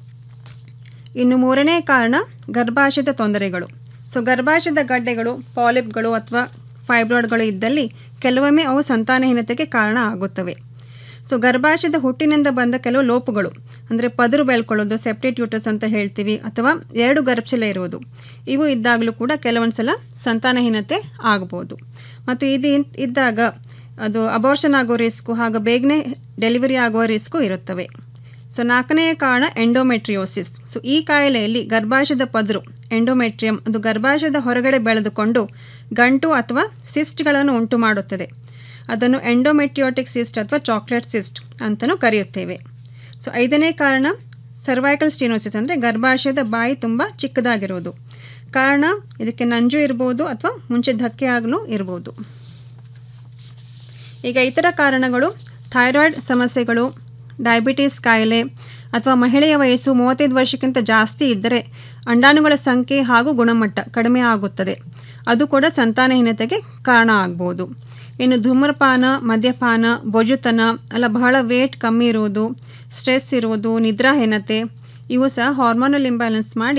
ಇನ್ನು ಮೂರನೇ ಕಾರಣ ಗರ್ಭಾಶಯದ ತೊಂದರೆಗಳು ಸೊ ಗರ್ಭಾಶಯದ ಗಡ್ಡೆಗಳು ಪಾಲಿಪ್ಗಳು ಅಥವಾ ಫೈಬ್ರಾಯ್ಡ್ಗಳು ಇದ್ದಲ್ಲಿ ಕೆಲವೊಮ್ಮೆ ಅವು ಸಂತಾನಹೀನತೆಗೆ ಕಾರಣ ಆಗುತ್ತವೆ ಸೊ ಗರ್ಭಾಶಯದ ಹುಟ್ಟಿನಿಂದ ಬಂದ ಕೆಲವು ಲೋಪಗಳು ಅಂದರೆ ಪದರು ಬೆಳ್ಕೊಳ್ಳೋದು ಸೆಪ್ಟಿಟ್ಯೂಟಸ್ ಅಂತ ಹೇಳ್ತೀವಿ ಅಥವಾ ಎರಡು ಗರ್ಭಶಿಲೆ ಇರುವುದು ಇವು ಇದ್ದಾಗಲೂ ಕೂಡ ಕೆಲವೊಂದು ಸಲ ಸಂತಾನಹೀನತೆ ಆಗ್ಬೋದು ಮತ್ತು ಇದು ಇನ್- ಇದ್ದಾಗ ಅದು ಅಬೋರ್ಷನ್ ಆಗೋ ರಿಸ್ಕು ಹಾಗೂ ಬೇಗನೆ ಡೆಲಿವರಿ ಆಗುವ ರಿಸ್ಕು ಇರುತ್ತವೆ ಸೊ ನಾಲ್ಕನೆಯ ಕಾರಣ ಎಂಡೋಮೆಟ್ರಿಯೋಸಿಸ್ ಸೊ ಈ ಕಾಯಿಲೆಯಲ್ಲಿ ಗರ್ಭಾಶಯದ ಪದರು ಎಂಡೋಮೆಟ್ರಿಯಂ ಅದು ಗರ್ಭಾಶಯದ ಹೊರಗಡೆ ಬೆಳೆದುಕೊಂಡು ಗಂಟು ಅಥವಾ ಸಿಸ್ಟ್ಗಳನ್ನು ಉಂಟು ಮಾಡುತ್ತದೆ ಅದನ್ನು ಎಂಡೋಮೆಟ್ರಿಯೋಟಿಕ್ ಸಿಸ್ಟ್ ಅಥವಾ ಚಾಕ್ಲೇಟ್ ಸಿಸ್ಟ್ ಅಂತಲೂ ಕರೆಯುತ್ತೇವೆ ಸೊ ಐದನೇ ಕಾರಣ ಸರ್ವೈಕಲ್ ಸ್ಟಿನೋಸಿಸ್ ಅಂದರೆ ಗರ್ಭಾಶಯದ ಬಾಯಿ ತುಂಬ ಚಿಕ್ಕದಾಗಿರುವುದು ಕಾರಣ ಇದಕ್ಕೆ ನಂಜು ಇರ್ಬೋದು ಅಥವಾ ಮುಂಚೆ ಧಕ್ಕೆ ಆಗಲೂ ಇರ್ಬೋದು ಈಗ ಇತರ ಕಾರಣಗಳು ಥೈರಾಯ್ಡ್ ಸಮಸ್ಯೆಗಳು ಡಯಾಬಿಟಿಸ್ ಕಾಯಿಲೆ ಅಥವಾ ಮಹಿಳೆಯ ವಯಸ್ಸು ಮೂವತ್ತೈದು ವರ್ಷಕ್ಕಿಂತ ಜಾಸ್ತಿ ಇದ್ದರೆ ಅಂಡಾಣುಗಳ ಸಂಖ್ಯೆ ಹಾಗೂ ಗುಣಮಟ್ಟ ಕಡಿಮೆ ಆಗುತ್ತದೆ ಅದು ಕೂಡ ಸಂತಾನಹೀನತೆಗೆ ಕಾರಣ ಆಗ್ಬೋದು ಇನ್ನು ಧೂಮ್ರಪಾನ ಮದ್ಯಪಾನ ಬೊಜುತನ ಅಲ್ಲ ಬಹಳ ವೇಟ್ ಕಮ್ಮಿ ಇರುವುದು ಸ್ಟ್ರೆಸ್ ಇರುವುದು ನಿದ್ರಾಹೀನತೆ ಇವು ಸಹ ಹಾರ್ಮೋನಲ್ ಇಂಬ್ಯಾಲೆನ್ಸ್ ಮಾಡಿ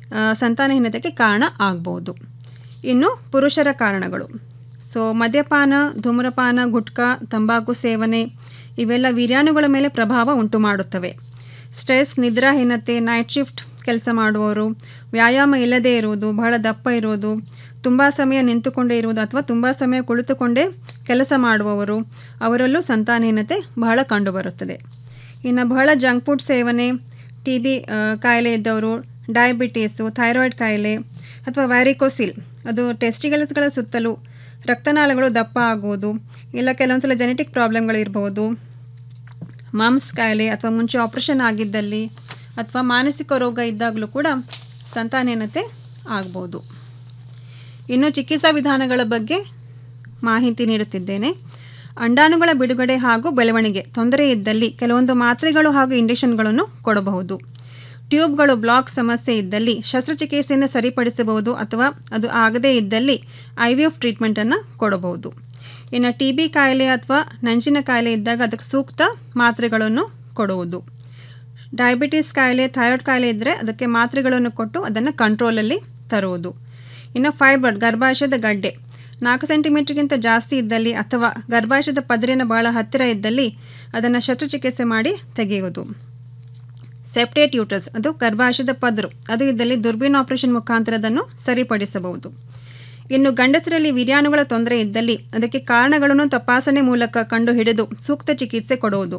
ಆ, ಸಂತಾನಹೀನತೆಗೆ ಕಾರಣ ಆಗ್ಬೋದು ಇನ್ನು ಪುರುಷರ ಕಾರಣಗಳು ಸೊ ಮದ್ಯಪಾನ ಧೂಮ್ರಪಾನ ಗುಟ್ಕಾ ತಂಬಾಕು ಸೇವನೆ ಇವೆಲ್ಲ ವೀರ್ಯಾಣುಗಳ ಮೇಲೆ ಪ್ರಭಾವ ಉಂಟು ಮಾಡುತ್ತವೆ ಸ್ಟ್ರೆಸ್ ನಿದ್ರಾಹೀನತೆ ನೈಟ್ ಶಿಫ್ಟ್ ಕೆಲಸ ಮಾಡುವವರು ವ್ಯಾಯಾಮ ಇಲ್ಲದೇ ಇರುವುದು ಬಹಳ ದಪ್ಪ ಇರುವುದು ತುಂಬ ಸಮಯ ನಿಂತುಕೊಂಡೇ ಇರುವುದು ಅಥವಾ ತುಂಬ ಸಮಯ ಕುಳಿತುಕೊಂಡೇ ಕೆಲಸ ಮಾಡುವವರು ಅವರಲ್ಲೂ ಸಂತಾನಹೀನತೆ ಬಹಳ ಕಂಡುಬರುತ್ತದೆ ಇನ್ನು ಬಹಳ ಜಂಕ್ ಫುಡ್ ಸೇವನೆ ಟಿ ಬಿ ಕಾಯಿಲೆ ಇದ್ದವರು ಡಯಾಬಿಟೀಸು ಥೈರಾಯ್ಡ್ ಕಾಯಿಲೆ ಅಥವಾ ವ್ಯಾರಿಕೋಸಿಲ್ ಅದು ಟೆಸ್ಟಿಗಲ್ಸ್ಗಳ ಸುತ್ತಲೂ ರಕ್ತನಾಳಗಳು ದಪ್ಪ ಆಗುವುದು ಇಲ್ಲ ಕೆಲವೊಂದ್ಸಲ ಜೆನೆಟಿಕ್ ಪ್ರಾಬ್ಲಮ್ಗಳು ಇರಬಹುದು ಮಾಮ್ಸ್ ಕಾಯಿಲೆ ಅಥವಾ ಮುಂಚೆ ಆಪ್ರೇಷನ್ ಆಗಿದ್ದಲ್ಲಿ ಅಥವಾ ಮಾನಸಿಕ ರೋಗ ಇದ್ದಾಗಲೂ ಕೂಡ ಸಂತಾನಹೀನತೆ ಆಗ್ಬೋದು ಇನ್ನು ಚಿಕಿತ್ಸಾ ವಿಧಾನಗಳ ಬಗ್ಗೆ ಮಾಹಿತಿ ನೀಡುತ್ತಿದ್ದೇನೆ ಅಂಡಾಣುಗಳ ಬಿಡುಗಡೆ ಹಾಗೂ ಬೆಳವಣಿಗೆ ತೊಂದರೆ ಇದ್ದಲ್ಲಿ ಕೆಲವೊಂದು ಮಾತ್ರೆಗಳು ಹಾಗೂ ಇಂಜೆಕ್ಷನ್ಗಳನ್ನು ಕೊಡಬಹುದು ಟ್ಯೂಬ್ಗಳು ಬ್ಲಾಕ್ ಸಮಸ್ಯೆ ಇದ್ದಲ್ಲಿ ಶಸ್ತ್ರಚಿಕಿತ್ಸೆಯಿಂದ ಸರಿಪಡಿಸಬಹುದು ಅಥವಾ ಅದು ಆಗದೇ ಇದ್ದಲ್ಲಿ ಐ ವಿ ಎಫ್ ಟ್ರೀಟ್ಮೆಂಟನ್ನು ಕೊಡಬಹುದು ಇನ್ನು ಟಿ ಬಿ ಕಾಯಿಲೆ ಅಥವಾ ನಂಜಿನ ಕಾಯಿಲೆ ಇದ್ದಾಗ ಅದಕ್ಕೆ ಸೂಕ್ತ ಮಾತ್ರೆಗಳನ್ನು ಕೊಡುವುದು ಡಯಾಬಿಟಿಸ್ ಕಾಯಿಲೆ ಥೈರಾಯ್ಡ್ ಕಾಯಿಲೆ ಇದ್ದರೆ ಅದಕ್ಕೆ ಮಾತ್ರೆಗಳನ್ನು ಕೊಟ್ಟು ಅದನ್ನು ಕಂಟ್ರೋಲಲ್ಲಿ ತರುವುದು ಇನ್ನು ಫೈಬರ್ ಗರ್ಭಾಶಯದ ಗಡ್ಡೆ ನಾಲ್ಕು ಸೆಂಟಿಮೀಟರ್ಗಿಂತ ಜಾಸ್ತಿ ಇದ್ದಲ್ಲಿ ಅಥವಾ ಗರ್ಭಾಶಯದ ಪದರಿನ ಬಹಳ ಹತ್ತಿರ ಇದ್ದಲ್ಲಿ ಅದನ್ನು ಶಸ್ತ್ರಚಿಕಿತ್ಸೆ ಮಾಡಿ ತೆಗೆಯುವುದು ಸೆಪ್ಟೇಟ್ ಯೂಟಸ್ ಅದು ಗರ್ಭಾಶಯದ ಪದರು ಅದು ಇದ್ದಲ್ಲಿ ದುರ್ಬೀನ್ ಆಪರೇಷನ್ ಮುಖಾಂತರ ಅದನ್ನು ಸರಿಪಡಿಸಬಹುದು ಇನ್ನು ಗಂಡಸರಲ್ಲಿ ವೀರ್ಯಾಣುಗಳ ತೊಂದರೆ ಇದ್ದಲ್ಲಿ ಅದಕ್ಕೆ ಕಾರಣಗಳನ್ನು ತಪಾಸಣೆ ಮೂಲಕ ಕಂಡುಹಿಡಿದು ಸೂಕ್ತ ಚಿಕಿತ್ಸೆ ಕೊಡುವುದು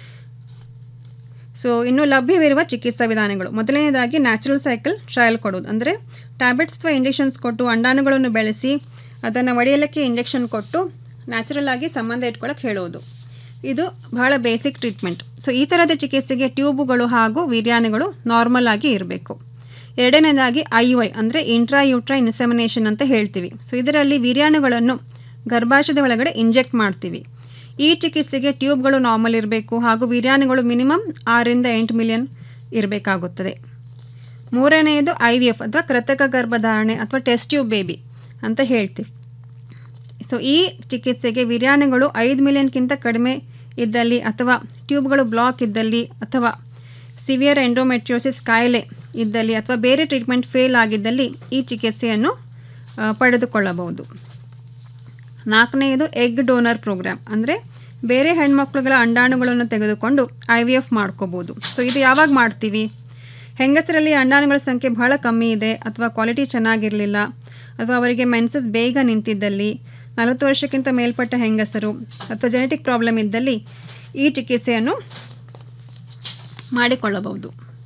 ಸೊ ಇನ್ನು ಲಭ್ಯವಿರುವ ಚಿಕಿತ್ಸಾ ವಿಧಾನಗಳು ಮೊದಲನೇದಾಗಿ ನ್ಯಾಚುರಲ್ ಸೈಕಲ್ ಟ್ರಯಲ್ ಕೊಡೋದು ಅಂದರೆ ಟ್ಯಾಬ್ಲೆಟ್ಸ್ ಅಥವಾ ಇಂಜೆಕ್ಷನ್ಸ್ ಕೊಟ್ಟು ಅಂಡಾಣುಗಳನ್ನು ಬೆಳೆಸಿ ಅದನ್ನು ಒಡೆಯಲಿಕ್ಕೆ ಇಂಜೆಕ್ಷನ್ ಕೊಟ್ಟು ನ್ಯಾಚುರಲ್ ಆಗಿ ಸಂಬಂಧ ಇಟ್ಕೊಳ್ಳೋಕೆ ಹೇಳುವುದು ಇದು ಬಹಳ ಬೇಸಿಕ್ ಟ್ರೀಟ್ಮೆಂಟ್ ಸೊ ಈ ಥರದ ಚಿಕಿತ್ಸೆಗೆ ಟ್ಯೂಬುಗಳು ಹಾಗೂ ವೀರ್ಯಾಣುಗಳು ನಾರ್ಮಲ್ ಆಗಿ ಇರಬೇಕು ಎರಡನೇದಾಗಿ ಐ ಯು ಐ ಅಂದರೆ ಇಂಟ್ರಾ ಯೂಟ್ರಾ ಇನ್ಸೆಮಿನೇಷನ್ ಅಂತ ಹೇಳ್ತೀವಿ ಸೊ ಇದರಲ್ಲಿ ವೀರ್ಯಾಣುಗಳನ್ನು ಗರ್ಭಾಶಯದ ಒಳಗಡೆ ಇಂಜೆಕ್ಟ್ ಮಾಡ್ತೀವಿ ಈ ಚಿಕಿತ್ಸೆಗೆ ಟ್ಯೂಬ್ಗಳು ನಾರ್ಮಲ್ ಇರಬೇಕು ಹಾಗೂ ವೀರ್ಯಾಣುಗಳು ಮಿನಿಮಮ್ ಆರರಿಂದ ಎಂಟು ಮಿಲಿಯನ್ ಇರಬೇಕಾಗುತ್ತದೆ ಮೂರನೆಯದು ಐ ವಿ ಎಫ್ ಅಥವಾ ಕೃತಕ ಗರ್ಭಧಾರಣೆ ಅಥವಾ ಟೆಸ್ಟ್ ಟ್ಯೂಬ್ ಬೇಬಿ ಅಂತ ಹೇಳ್ತೀವಿ ಸೊ ಈ ಚಿಕಿತ್ಸೆಗೆ ವೀರ್ಯಾಣುಗಳು ಐದು ಮಿಲಿಯನ್ಗಿಂತ ಕಡಿಮೆ ಇದ್ದಲ್ಲಿ ಅಥವಾ ಟ್ಯೂಬ್ಗಳು ಬ್ಲಾಕ್ ಇದ್ದಲ್ಲಿ ಅಥವಾ ಸಿವಿಯರ್ ಎಂಡೋಮೆಟ್ರಿಯೋಸಿಸ್ ಕಾಯಿಲೆ ಇದ್ದಲ್ಲಿ ಅಥವಾ ಬೇರೆ ಟ್ರೀಟ್ಮೆಂಟ್ ಫೇಲ್ ಆಗಿದ್ದಲ್ಲಿ ಈ ಚಿಕಿತ್ಸೆಯನ್ನು ಆ, ಪಡೆದುಕೊಳ್ಳಬಹುದು ನಾಲ್ಕನೆಯದು ಎಗ್ ಡೋನರ್ ಪ್ರೋಗ್ರಾಮ್ ಅಂದರೆ ಬೇರೆ ಹೆಣ್ಮಕ್ಳುಗಳ ಅಂಡಾಣುಗಳನ್ನು ತೆಗೆದುಕೊಂಡು ಐ ವಿ ಎಫ್ ಮಾಡ್ಕೋಬೋದು ಸೊ ಇದು ಯಾವಾಗ ಮಾಡ್ತೀವಿ ಹೆಂಗಸರಲ್ಲಿ ಅಂಡಾಣುಗಳ ಸಂಖ್ಯೆ ಬಹಳ ಕಮ್ಮಿ ಇದೆ ಅಥವಾ ಕ್ವಾಲಿಟಿ ಚೆನ್ನಾಗಿರಲಿಲ್ಲ ಅಥವಾ ಅವರಿಗೆ ಮೆನ್ಸಸ್ ಬೇಗ ನಿಂತಿದ್ದಲ್ಲಿ ನಲವತ್ತು ವರ್ಷಕ್ಕಿಂತ ಮೇಲ್ಪಟ್ಟ ಹೆಂಗಸರು ಅಥವಾ ಜೆನೆಟಿಕ್ ಪ್ರಾಬ್ಲಮ್ ಇದ್ದಲ್ಲಿ ಈ ಚಿಕಿತ್ಸೆಯನ್ನು ಮಾಡಿಕೊಳ್ಳಬಹುದು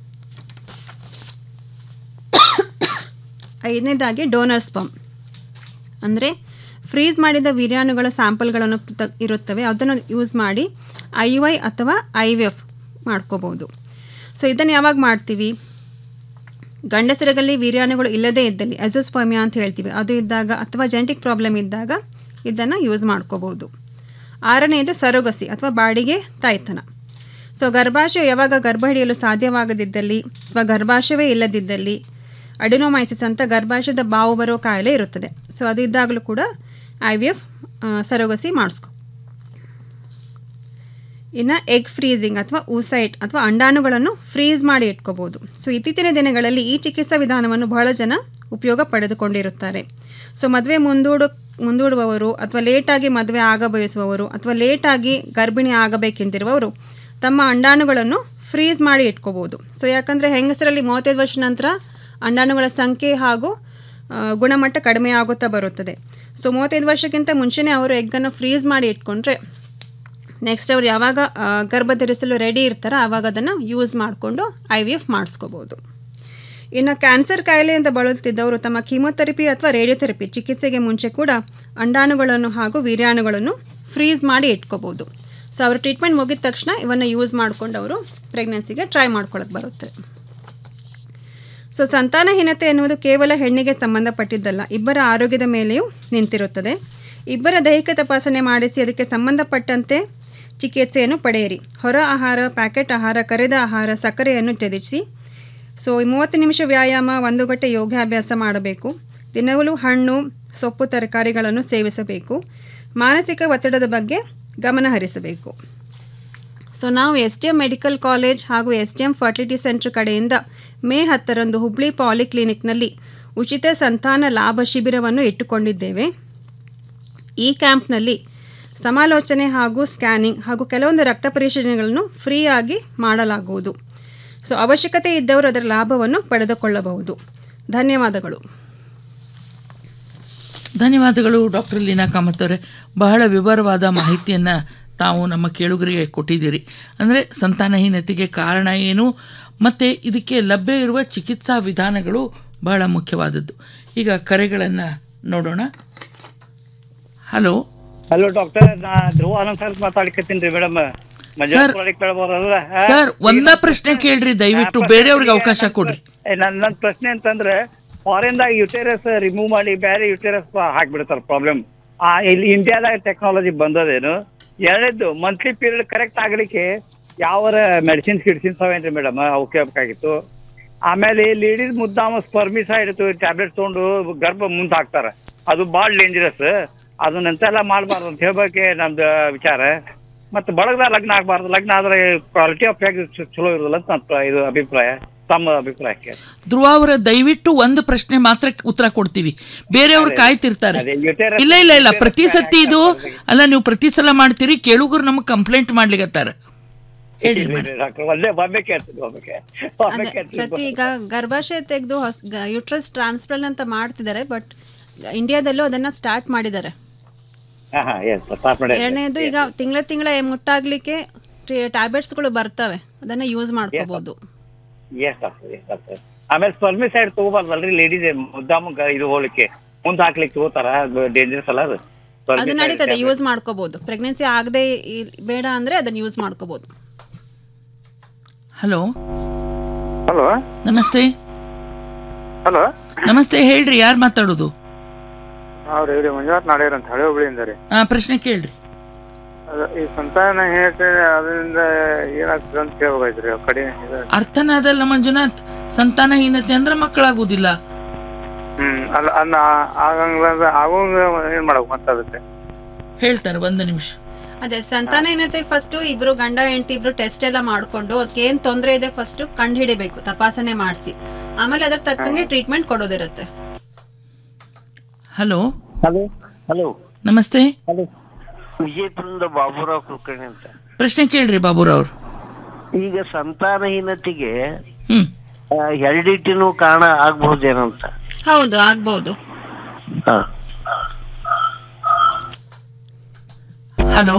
ಐದನೇದಾಗಿ ಡೋನರ್ ಸ್ಪಮ್ ಅಂದರೆ ಫ್ರೀಸ್ ಮಾಡಿದ ವೀರ್ಯಾಣುಗಳ ಸ್ಯಾಂಪಲ್ಗಳನ್ನು ತ- ಇರುತ್ತವೆ ಅದನ್ನು ಯೂಸ್ ಮಾಡಿ ಐ ಯು ಐ ಅಥವಾ ಐ ವಿ ಎಫ್ ಮಾಡ್ಕೋಬೋದು ಸೊ ಇದನ್ನು ಯಾವಾಗ ಮಾಡ್ತೀವಿ ಗಂಡಸರಲ್ಲಿ ವೀರ್ಯಾಣುಗಳು ಇಲ್ಲದೇ ಇದ್ದಲ್ಲಿ ಅಜೋಸ್ಪರ್ಮಿಯಾ ಅಂತ ಹೇಳ್ತೀವಿ ಅದು ಇದ್ದಾಗ ಅಥವಾ ಜೆನೆಟಿಕ್ ಪ್ರಾಬ್ಲಮ್ ಇದ್ದಾಗ ಇದನ್ನು ಯೂಸ್ ಮಾಡ್ಕೋಬೋದು ಆರನೆಯದು ಸರೋಗಸಿ ಅಥವಾ ಬಾಡಿಗೆ ತಾಯ್ತನ ಸೊ ಗರ್ಭಾಶಯ ಯಾವಾಗ ಗರ್ಭ ಹಿಡಿಯಲು ಸಾಧ್ಯವಾಗದಿದ್ದಲ್ಲಿ ಅಥವಾ ಗರ್ಭಾಶಯವೇ ಇಲ್ಲದಿದ್ದಲ್ಲಿ ಅಡಿನೋಮೈಸಿಸ್ ಅಂತ ಗರ್ಭಾಶಯದ ಬಾವು ಬರೋ ಕಾಯಿಲೆ ಇರುತ್ತದೆ ಸೊ ಅದು ಇದ್ದಾಗಲೂ ಕೂಡ ಐ ವಿ ಎಫ್ ಸರೋಗಸಿ ಮಾಡಿಸ್ಕೊ ಇನ್ನು ಎಗ್ ಫ್ರೀಸಿಂಗ್ ಅಥವಾ ಊಸೈಟ್ ಅಥವಾ ಅಂಡಾಣುಗಳನ್ನು ಫ್ರೀಸ್ ಮಾಡಿ ಇಟ್ಕೋಬೋದು ಸೊ ಇತ್ತೀಚಿನ ದಿನಗಳಲ್ಲಿ ಈ ಚಿಕಿತ್ಸಾ ವಿಧಾನವನ್ನು ಬಹಳ ಜನ ಉಪಯೋಗ ಪಡೆದುಕೊಂಡಿರುತ್ತಾರೆ ಸೊ ಮದುವೆ ಮುಂದೂಡು ಮುಂದೂಡುವವರು ಅಥವಾ ಲೇಟಾಗಿ ಮದುವೆ ಆಗ ಬಯಸುವವರು ಅಥವಾ ಲೇಟಾಗಿ ಗರ್ಭಿಣಿ ಆಗಬೇಕೆಂದಿರುವವರು ತಮ್ಮ ಅಂಡಾಣುಗಳನ್ನು ಫ್ರೀಸ್ ಮಾಡಿ ಇಟ್ಕೋಬೋದು ಸೊ ಯಾಕಂದರೆ ಹೆಂಗಸರಲ್ಲಿ ಮೂವತ್ತೈದು ವರ್ಷ ನಂತರ ಅಂಡಾಣುಗಳ ಸಂಖ್ಯೆ ಹಾಗೂ ಆ, ಗುಣಮಟ್ಟ ಕಡಿಮೆ ಆಗುತ್ತಾ ಬರುತ್ತದೆ ಸೊ ಮೂವತ್ತೈದು ವರ್ಷಕ್ಕಿಂತ ಮುಂಚೆನೇ ಅವರು ಎಗ್ಗನ್ನು ಫ್ರೀಸ್ ಮಾಡಿ ಇಟ್ಕೊಂಡ್ರೆ ನೆಕ್ಸ್ಟ್ ಅವ್ರು ಯಾವಾಗ ಆ, ಗರ್ಭ ಧರಿಸಲು ರೆಡಿ ಇರ್ತಾರೋ ಆವಾಗ ಅದನ್ನು ಯೂಸ್ ಮಾಡಿಕೊಂಡು ಐ ವಿ ಎಫ್ ಮಾಡಿಸ್ಕೋಬೋದು ಇನ್ನು ಕ್ಯಾನ್ಸರ್ ಕಾಯಿಲೆಯಿಂದ ಬಳಲುತ್ತಿದ್ದವರು ತಮ್ಮ ಕೀಮೊಥೆರಪಿ ಅಥವಾ ರೇಡಿಯೋಥೆರಪಿ ಚಿಕಿತ್ಸೆಗೆ ಮುಂಚೆ ಕೂಡ ಅಂಡಾಣುಗಳನ್ನು ಹಾಗೂ ವೀರ್ಯಾಣುಗಳನ್ನು ಫ್ರೀಸ್ ಮಾಡಿ ಇಟ್ಕೋಬೋದು ಸೊ ಅವ್ರ ಟ್ರೀಟ್ಮೆಂಟ್ ಮುಗಿದ ತಕ್ಷಣ ಇವನ್ನು ಯೂಸ್ ಮಾಡ್ಕೊಂಡು ಅವರು ಪ್ರೆಗ್ನೆನ್ಸಿಗೆ ಟ್ರೈ ಮಾಡ್ಕೊಳಕ್ಕೆ ಬರುತ್ತೆ ಸೊ ಸಂತಾನಹೀನತೆ ಎನ್ನುವುದು ಕೇವಲ ಹೆಣ್ಣಿಗೆ ಸಂಬಂಧಪಟ್ಟಿದ್ದಲ್ಲ ಇಬ್ಬರ ಆರೋಗ್ಯದ ಮೇಲೆಯೂ ನಿಂತಿರುತ್ತದೆ ಇಬ್ಬರ ದೈಹಿಕ ತಪಾಸಣೆ ಮಾಡಿಸಿ ಅದಕ್ಕೆ ಸಂಬಂಧಪಟ್ಟಂತೆ ಚಿಕಿತ್ಸೆಯನ್ನು ಪಡೆಯಿರಿ ಹೊರ ಆಹಾರ ಪ್ಯಾಕೆಟ್ ಆಹಾರ ಕರೆದ ಆಹಾರ ಸಕ್ಕರೆಯನ್ನು ತ್ಯಜಿಸಿ ಸೊ ಈ ಮೂವತ್ತು ನಿಮಿಷ ವ್ಯಾಯಾಮ ಒಂದು ಗಂಟೆ ಯೋಗಾಭ್ಯಾಸ ಮಾಡಬೇಕು ದಿನವೂ ಹಣ್ಣು ಸೊಪ್ಪು ತರಕಾರಿಗಳನ್ನು ಸೇವಿಸಬೇಕು ಮಾನಸಿಕ ಒತ್ತಡದ ಬಗ್ಗೆ ಗಮನ ಹರಿಸಬೇಕು ಸೊ ನಾವು S D M medical college ಹಾಗೂ S D M fertility centre ಕಡೆಯಿಂದ ಮೇ ಹತ್ತರಂದು ಹುಬ್ಳಿ ಪಾಲಿಕ್ಲಿನಿಕ್ನಲ್ಲಿ ಉಚಿತ ಸಂತಾನ ಲಾಭ ಶಿಬಿರವನ್ನು ಇಟ್ಟುಕೊಂಡಿದ್ದೇವೆ ಈ ಕ್ಯಾಂಪ್ನಲ್ಲಿ ಸಮಾಲೋಚನೆ ಹಾಗೂ ಸ್ಕ್ಯಾನಿಂಗ್ ಹಾಗೂ ಕೆಲವೊಂದು ರಕ್ತ ಪರಿಶೀಲನೆಗಳನ್ನು ಫ್ರೀಯಾಗಿ ಮಾಡಲಾಗುವುದು ಸೊ ಅವಶ್ಯಕತೆ ಇದ್ದವರು ಅದರ ಲಾಭವನ್ನು ಪಡೆದುಕೊಳ್ಳಬಹುದು ಧನ್ಯವಾದಗಳು ಧನ್ಯವಾದಗಳು ಡಾಕ್ಟರ್ ಲೀನಾ ಕಾಮತ್ ಅವರೇ ಬಹಳ ವಿವರವಾದ ಮಾಹಿತಿಯನ್ನು ತಾವು ನಮ್ಮ ಕೇಳುಗರಿಗೆ ಕೊಟ್ಟಿದ್ದೀರಿ ಅಂದರೆ ಸಂತಾನಹೀನತೆಗೆ ಕಾರಣ ಏನು ಮತ್ತು ಇದಕ್ಕೆ ಲಭ್ಯ ಇರುವ ಚಿಕಿತ್ಸಾ ವಿಧಾನಗಳು ಬಹಳ ಮುಖ್ಯವಾದದ್ದು ಈಗ ಕರೆಗಳನ್ನು ನೋಡೋಣ ಹಲೋ ಹಲೋ ಡಾಕ್ಟರ್ ನಾ ಧ್ರುವ ಆನಂದ್ ಸರ್ ಮಾತಾಡ್ಕತ್ತೀನಿ ರೀ ಮೇಡಮ್ ಮಂಜುನಾಥ್ ಪ್ರಾಡಕ್ಟ್ ಹೇಳ್ಬೋದಲ್ಲ ಸರ್ ಒಂದ ಪ್ರಶ್ನೆ ಕೇಳ್ರಿ ದಯವಿಟ್ಟು ಬೇರೆಯವ್ರಿಗೆ ಅವಕಾಶ ಕೊಡ್ರಿ ನನ್ನ ನನ್ನ ಪ್ರಶ್ನೆ ಅಂತಂದ್ರೆ ಫಾರಿನ್ದಾಗ ಯುಟೇರಸ್ ರಿಮೂವ್ ಮಾಡಿ ಬೇರೆ ಯುಟೇರಸ್ ಹಾಕ್ಬಿಡ್ತಾರೆ ಪ್ರಾಬ್ಲಮ್ ಆ ಇಲ್ಲಿ ಇಂಡಿಯಾದಾಗ ಟೆಕ್ನಾಲಜಿ ಬಂದದೇನು ಎರಡನೇದ್ದು ಮಂತ್ಲಿ ಪೀರಿಯಡ್ ಕರೆಕ್ಟ್ ಆಗ್ಲಿಕ್ಕೆ ಯಾವ ಮೆಡಿಸಿನ್ಸ್ ಗಿಡಿಸಿನ್ಸ್ ಅವೇನ್ರಿ ಮೇಡಮ್ ಅವು ಕೇಳಬೇಕಾಗಿತ್ತು ಆಮೇಲೆ ಲೇಡೀಸ್ ಮುದ್ದಾಮ ಸ್ಪರ್ಮಿಸೈಡ್ ಟ್ಯಾಬ್ಲೆಟ್ ತಗೊಂಡು ಗರ್ಭ ಮುಂದೆ ಹಾಕ್ತಾರೆ ಅದು ಭಾಳ ಡೇಂಜರಸ್ ಅದನ್ನೆಂತೆಲ್ಲ ಮಾಡಬಾರ್ದು ಅಂತ ಹೇಳ್ಬೇಕೆ ನಮ್ದು ವಿಚಾರ ಮತ್ತೆ ಬಳಗದ ಲಗ್ನ ಆಗಬಾರ್ದು ಲಗ್ನ ಆದ್ರೆ ಕ್ವಾಲಿಟಿ ಆಫ್ ಲೈಫ್ ಚಲೋ ಇರೋದಿಲ್ಲ ಅಂತ ನನ್ನ ಇದು ಅಭಿಪ್ರಾಯ ತಮ್ಮ ಅಭಿಪ್ರಾಯಕ್ಕೆ ಧ್ರುವ ಅವರ ದಯವಿಟ್ಟು ಒಂದು ಪ್ರಶ್ನೆ ಮಾತ್ರ ಉತ್ತರ ಕೊಡ್ತೀವಿ ಬೇರೆಯವ್ರು ಕಾಯ್ತಿರ್ತಾರೆ ಅದೇ uterus- ಇಲ್ಲ ಇಲ್ಲ ಇಲ್ಲ ಪ್ರತಿ ಸತಿ ಇದು ಅಲ್ಲ ನೀವು ಪ್ರತಿ ಸಲ ಮಾಡ್ತೀರಿ ಕೇಳುಗರು ನಮಗೆ ಕಂಪ್ಲೇಂಟ್ ಮಾಡ್ಲಿಕತ್ತಾರ ಹೇಳ್ರಿ ಮೇಡಮ್ ಡಾಕ್ಟರ್ ಒಂದೇ ಒಮ್ಮೆ ಕೇಳ್ತೀನಿ ಒಮ್ಮೆ ಒಮ್ಮೆ ಅದೇ ಪ್ರತಿ ಈಗ ಗರ್ಭಾಶಯ ತೆಗೆದು ಹೊಸ ಯುಟ್ರಸ್ ಟ್ರಾನ್ಸ್ಪ್ಲಾಂಟ್ ಅಂತ ಮಾಡ್ತಿದ್ದಾರೆ ಬಟ್ ಇಂಡಿಯಾದಲ್ಲೂ ಅದನ್ನ ಸ್ಟಾರ್ಟ್ ಮಾಡಿದ್ದಾರೆ ಹಾ ಹಾ ಎಸ್ ಸ್ಟಾರ್ಟ್ ಮಾಡಿ ಎರಡನೇದು ಈಗ ತಿಂಗಳ ತಿಂಗಳ ಮುಟ್ಟಾಗ್ಲಿಕ್ಕೆ ಟ್ಯಾಬ್ಲೆಟ್ಸ್ಗಳು ಬರ್ತವೆ ಅದನ್ನ ಯೂಸ್ ಮಾಡ್ಕೋಬಹುದು ಎಸ್ ಡಾಕ್ಟರ್ ಎಸ್ ಡಾಕ್ಟರ್ ಆಮೇಲೆ ಸ್ಪರ್ಮಿಸೈಡ್ ತಗೋಬಾರ್ದಲ್ರಿ ಲೇಡೀಸ್ ಮುದ್ದಾಮ ಗ- ಇದು ಹೋಗ್ಲಿಕ್ಕೆ ಮುಂದೆ ಹಾಕ್ಲಿಕ್ಕೆ ತಗೋತಾರ ಡೇಂಜರಸ್ ಅಲ್ಲ ಅದು ಅದು Spermicide ನಡೀತದೆ tablet. ಯೂಸ್ ಮಾಡ್ಕೋಬಹುದು ಪ್ರೆಗ್ನೆನ್ಸಿ ಆಗದೆ ಬೇಡ ಅಂದ್ರೆ ಅದನ್ನ ಯೂಸ್ ಮಾಡ್ಕೋಬಹುದು ಹಲೋ ಹಲೋ ನಮಸ್ತೆ ಹಲೋ ನಮಸ್ತೆ ಹೇಳ್ರಿ ಯಾರು ಮಾತಾಡೋದು ಅವ್ರು ಹೇಳಿ ಮಂಜುನಾಥ್ ನಾಡೇರ್ ಅಂತ ಹಳೆ ಹುಬ್ಳಿಯಿಂದ ರೀ ಆ ಪ್ರಶ್ನೆ ಕೇಳ್ರಿ ಅದು ಈ ಸಂತಾನ ಹೇಗೆ ಅದರಿಂದ ಏನಾಗ್ತದೆ ಅಂತ ಕೇಳ್ಬೇಕಾಯ್ತ್ರಿ ಆ ಕಡೆ ಇದು. ಅರ್ಥನಾದಲ್ಲ ಮಂಜುನಾಥ್ ಸಂತಾನಹೀನತೆ ಅಂದ್ರೆ ಮಕ್ಕಳಾಗುದಿಲ್ಲ ಹ್ಮ್ ಅಲ್ಲ ಅನ್ನ ಆಗಂಗಿಲ್ಲ ಅಂದ್ರೆ ಆಗೋಂಗ ಏನ್ ಮಾಡ್ಬೇಕು ಅಂತ ಅದಕ್ಕೆ ಹೇಳ್ತಾರೆ ಒಂದು ನಿಮಿಷ ಅದೇ ಸಂತಾನಹೀನತೆ ಫಸ್ಟ್ ಇಬ್ರು ಗಂಡ ಹೆಂಡತಿ ಇಬ್ರು ಟೆಸ್ಟ್ ಎಲ್ಲ ಮಾಡ್ಕೊಂಡು ಅದಕ್ಕೆ ಏನ್ ತೊಂದರೆ ಇದೆ ಫಸ್ಟ್ ಕಂಡು ಹಿಡಿಬೇಕು ತಪಾಸಣೆ ಮಾಡಿಸಿ ಆಮೇಲೆ ಅದ್ರ ತಕ್ಕಂಗೆ ಟ್ರೀಟ್ಮೆಂಟ್ ಕೊಡೋದಿರುತ್ತೆ ಹಲೋ ಹಲೋ ಹಲೋ ನಮಸ್ತೆ ಹಲೋ ವಿಜಯಪುರದಿಂದ ಬಾಬುರಾವ್ ಕುಲಕರ್ಣಿ ಅಂತ ಪ್ರಶ್ನೆ ಕೇಳ್ರಿ ಬಾಬುರವ್ರು ಈಗ ಸಂತಾನಹೀನತೆಗೆ ಹ್ಮ್ ಹೆರಿಡಿಟಿನೂ ಕಾರಣ ಆಗ್ಬಹುದೇನಂತ ಹೌದು ಆಗ್ಬಹುದು ಹಾ ಹಲೋ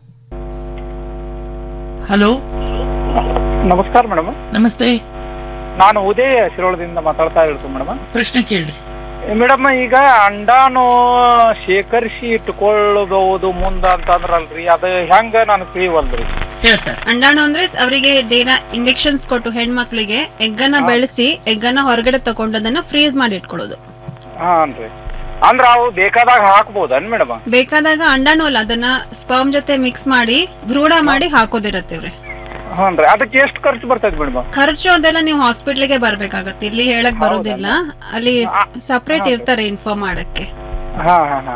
ಹಲೋ ನಮಸ್ಕಾರ ಮೇಡಮ್ ನಮಸ್ತೆ ನಾನು ಉದಯ ಶಿರೋಳದಿಂದ ಮಾತಾಡ್ತಾ ಇರ್ತೀನಿ ಮೇಡಮ್ ಪ್ರಶ್ನೆ ಕೇಳ್ರಿ ಮೇಡಮ್ ಈಗ ಅಂಡಾನು ಶೇಖರಿಸಿ ಇಟ್ಕೊಳ್ಳಬಹುದು ಮುಂದ ಅಂತಂದ್ರಲ್ರಿ ಅದು ಹೆಂಗ ನಾನು ತಿಳಿವಲ್ರಿ ಹೇಳ್ತಾರೆ ಅಂಡಾಣು ಅಂದ್ರೆ ಅವರಿಗೆ ಡೇನಾ ಇಂಜೆಕ್ಷನ್ಸ್ ಕೊಟ್ಟು ಹೆಣ್ಮಕ್ಳಿಗೆ ಎಗ್ಗನ್ನ ಬೆಳೆಸಿ ಎಗ್ಗನ್ನ ಹೊರಗಡೆ ತಗೊಂಡು ಅದನ್ನ ಫ್ರೀಸ್ ಮಾಡಿ ಇಟ್ಕೊಳ್ಳೋದು ಹಾನ್ರಿ ಅಂದ್ರ ಅವು ಬೇಕಾದಾಗ ಹಾಕ್ಬೋದನ್ ಮೇಡಮ್ ಬೇಕಾದಾಗ ಅಂಡಾಣು ಅಲ್ಲ ಅದನ್ನ ಸ್ಪರ್ಮ್ ಜೊತೆ ಮಿಕ್ಸ್ ಮಾಡಿ ಭ್ರೂಣ ಮಾಡಿ ಹಾಕೋದಿರತ್ತೆ ಇವ್ರೆ ಹಾನ್ರಿ ಅದಕ್ಕೆ ಎಷ್ಟು ಖರ್ಚು ಬರ್ತೈತಿ ಮೇಡಮ್ ಖರ್ಚು ಅದೆಲ್ಲ ನೀವು ಹಾಸ್ಪಿಟ್ಲಿಗೆ ಬರ್ಬೇಕಾಗತ್ತೆ ಇಲ್ಲಿ ಹೇಳಕ್ ಬರೋದಿಲ್ಲ ಅಲ್ಲಿ ಸಪ್ರೇಟ್ ಇರ್ತಾರೆ ಇನ್ಫಾರ್ಮ್ ಮಾಡಕ್ಕೆ ಹಾ ಹಾ ಹಾ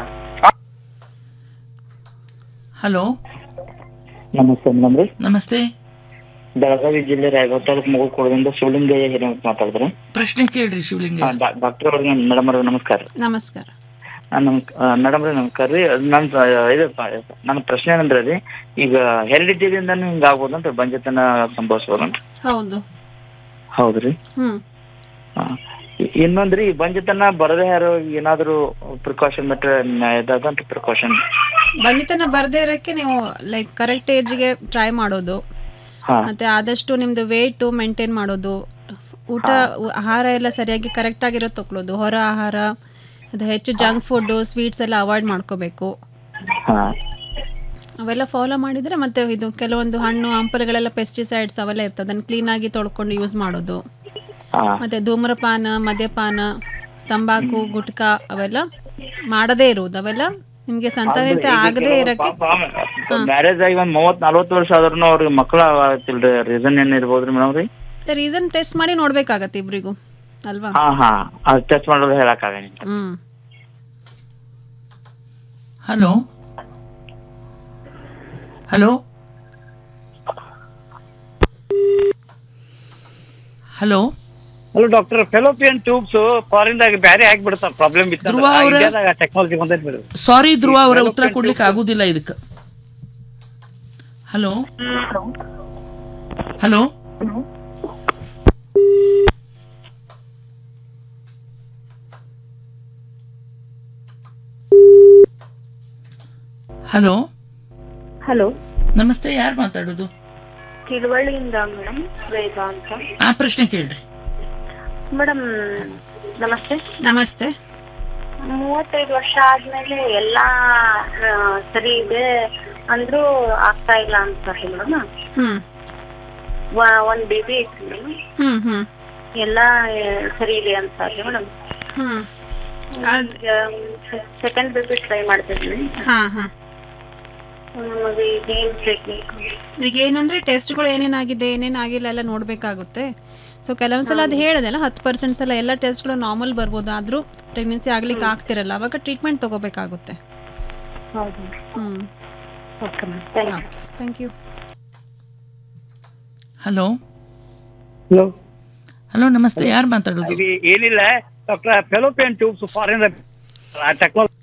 ಹಲೋ ನಮಸ್ತೆ ಮೇಡಮ್ ರೀ ನಮಸ್ತೆ ಬೆಳಗಾವಿ ಜಿಲ್ಲೆ ರಾಯಗಾವ್ ತಾಲೂಕು ಮುಗುಳ್ಕೋಡದಿಂದ ಶಿವಲಿಂಗಯ್ಯ ಹಿರೇಮಠ ಮಾತಾಡಿದ್ರೆ ಪ್ರಶ್ನೆ ಕೇಳ್ರಿ ಶಿವಲಿಂಗ ಡಾಕ್ಟರ್ ಅವ್ರಿಗೆ ಮೇಡಮ್ ಅವ್ರಿಗೆ ನಮಸ್ಕಾರ ನಮಸ್ಕಾರ ನಮ್ ಮೇಡಮ್ ರೀ ನಮಸ್ಕಾರ ರೀ ನನ್ ಇದು ನನ್ನ ಪ್ರಶ್ನೆ ಏನಂದ್ರೆ ರೀ ಈಗ ಹೆರಿಡಿಟಿದಿಂದನೂ ಹಿಂಗ ಆಗ್ಬೋದಂತ ಬಂಜತನ ಸಂಭವಿಸ್ಬೋದಂತ ಹೌದು ಹೌದ್ರಿ ಹ್ಮ್ ಹಾ. ಇ- ಇನ್ನೊಂದ್ರಿ ಈ ಬಂಜತನ ಬರದೇ ಯಾರು ಏನಾದ್ರು ಪ್ರಿಕಾಷನ್ ಮಟ್ಟ ಇದಾದಂತ ಪ್ರಿಕಾಷನ್ ಬಂದಿತನ ಬರ್ದೇ ಇರಕ್ಕೆ ನೀವು ಲೈಕ್ ಕರೆಕ್ಟ್ ಏಜ್ಗೆ ಟ್ರೈ ಮಾಡೋದು ಹಾ ಮತ್ತೆ ಆದಷ್ಟು ನಿಮ್ದು ವೇಟ್ ಮೇಂಟೈನ್ ಮಾಡೋದು ಊಟ ಆಹಾರ ಎಲ್ಲ ಸರಿಯಾಗಿ ಕರೆಕ್ಟ್ ಆಗಿರೋದು ತಗೊಳ್ಳೋದು ಹೊರ ಆಹಾರ ಅದು ಹೆಚ್ಚು ಜಂಕ್ ಫುಡ್ ಸ್ವೀಟ್ಸ್ ಎಲ್ಲ ಅವಾಯ್ಡ್ ಮಾಡ್ಕೋಬೇಕು ಹಾ ಅವೆಲ್ಲ ಫಾಲೋ ಮಾಡಿದ್ರೆ ಮತ್ತೆ ಇದು ಕೆಲವೊಂದು ಹಣ್ಣು ಹಂಪಲುಗಳೆಲ್ಲ ಪೆಸ್ಟಿಸೈಡ್ಸ್ ಅವೆಲ್ಲ ಇರ್ತದೆ ಅದನ್ನ ಕ್ಲೀನ್ ಆಗಿ ತೊಳ್ಕೊಂಡು ಯೂಸ್ ಮಾಡೋದು ಹಾ ಮತ್ತೆ ಧೂಮ್ರಪಾನ ಮದ್ಯಪಾನ ತಂಬಾಕು ಗುಟ್ಕಾ ಅವೆಲ್ಲ ಮಾಡದೇ ಇರುವುದು ಅವೆಲ್ಲ ನಿಮ್ಗೆ ಸಂತಾನತೆ ಆಗದೇ ಇರಕ್ಕೆ ಮ್ಯಾರೇಜ್ ಆಗಿ ಒಂದ್ ಮೂವತ್ ನಲ್ವತ್ತು ವರ್ಷ ಆದ್ರೂ ಅವ್ರಿಗೆ ಮಕ್ಕಳ ಆಗ್ತಿಲ್ರಿ ರೀಸನ್ ಏನ್ ಇರ್ಬೋದ್ರಿ ಮೇಡಮ್ ರೀ ರೀಸನ್ ಟೆಸ್ಟ್ ಮಾಡಿ ನೋಡ್ಬೇಕಾಗತ್ತೆ ಇಬ್ರಿಗೂ ಅಲ್ವಾ ಹಾ ಹಾ ಅದು ಟೆಸ್ಟ್ ಮಾಡೋದು ಹೇಳಕ್ ಆಗಂಗಿಲ್ಲ ಹ್ಮ್ hello hello hello hello doctor fallopian tubes foreign ದಾಗ ಬ್ಯಾರೆ ಹಾಕ್ಬಿಡ್ತಾರ ಪ್ರಾಬ್ಲಮ್ ಧ್ರುವ ಅವ್ರ- ಇತ್ತು ಟೆಕ್ನಾಲಜಿ ಬಂದೈತಿ ಬಿಡು ಸಾರಿ ಧ್ರುವ ಅವರ ಉತ್ತರ ಕೊಡ್ಲಿಕ್ಕೆ ಆಗುದಿಲ್ಲ ಇದಕ್ಕೆ ಹಲೋ ಹಲೋ ಹಲೋ ಹಲೋ ನಮಸ್ತೆ ಯಾರು ಮಾತಾಡೋದು ತಿಳುವಳಿಯಿಂದ ಮೇಡಮ್ ವೇದ ಅಂತ ಆ ಪ್ರಶ್ನೆ ಕೇಳ್ರಿ ಮೇಡಮ್ ನಮಸ್ತೆ ನಮಸ್ತೆ ಮೂವತ್ತೈದು ವರ್ಷ ಆದ್ಮೇಲೆ ಎಲ್ಲಾ ಆ, ಸರಿ ಇದೆ ಅಂದ್ರೂ ಆಗ್ತಾ ಇಲ್ಲ ಅಂತಾರೆ ಮೇಡಮ್ ಹ್ಮ್ ಒಂದ್ ಬೇಬಿ ಐತಿ ಮೇಡಮ್ ಹ್ಮ್ ಹ್ಮ್ ಎಲ್ಲಾ ಆ, ಸರಿ ಇದೆ ಅಂತಾರೆ ಮೇಡಮ್ ಹ್ಮ್ ಸೆಕೆಂಡ್ ಬೇಬಿ ಟ್ರೈ ಮಾಡ್ತಿದ್ವಿ ಹಾ ಹಾ ನಮಗೆ ಇದೇನ್ ಟೆಕ್ನಿಕ್ ಈಗ ಏನಂದ್ರೆ ಟೆಸ್ಟ್ಗಳು ಏನೇನಾಗಿದೆ ಏನೇನಾಗಿಲ್ಲ ಎಲ್ಲ ನೋಡಬೇಕಾಗುತ್ತೆ ಸೊ ಕೆಲವೊಂದ್ಸಲ ಅದು ಹೇಳಿದೆಲ್ಲ ಹತ್ತು ಪರ್ಸೆಂಟ್ ಸಲ ಎಲ್ಲ ಟೆಸ್ಟ್ಗಳು ನಾರ್ಮಲ್ ಬರ್ಬೋದು ಆದರೂ ಪ್ರೆಗ್ನೆನ್ಸಿ ಆಗ್ಲಿಕ್ಕೆ ಆಗ್ತಿರಲ್ಲ ಅವಾಗ ಟ್ರೀಟ್ಮೆಂಟ್ ತಗೋಬೇಕಾಗುತ್ತೆ ಹೌದು ಹ್ಮ್ okay ma'am thank you thank you hello hello hello ನಮಸ್ತೆ ಯಾರು ಮಾತಾಡೋದು ಇದು ಏನಿಲ್ಲ doctor fallopian tubes foreign technology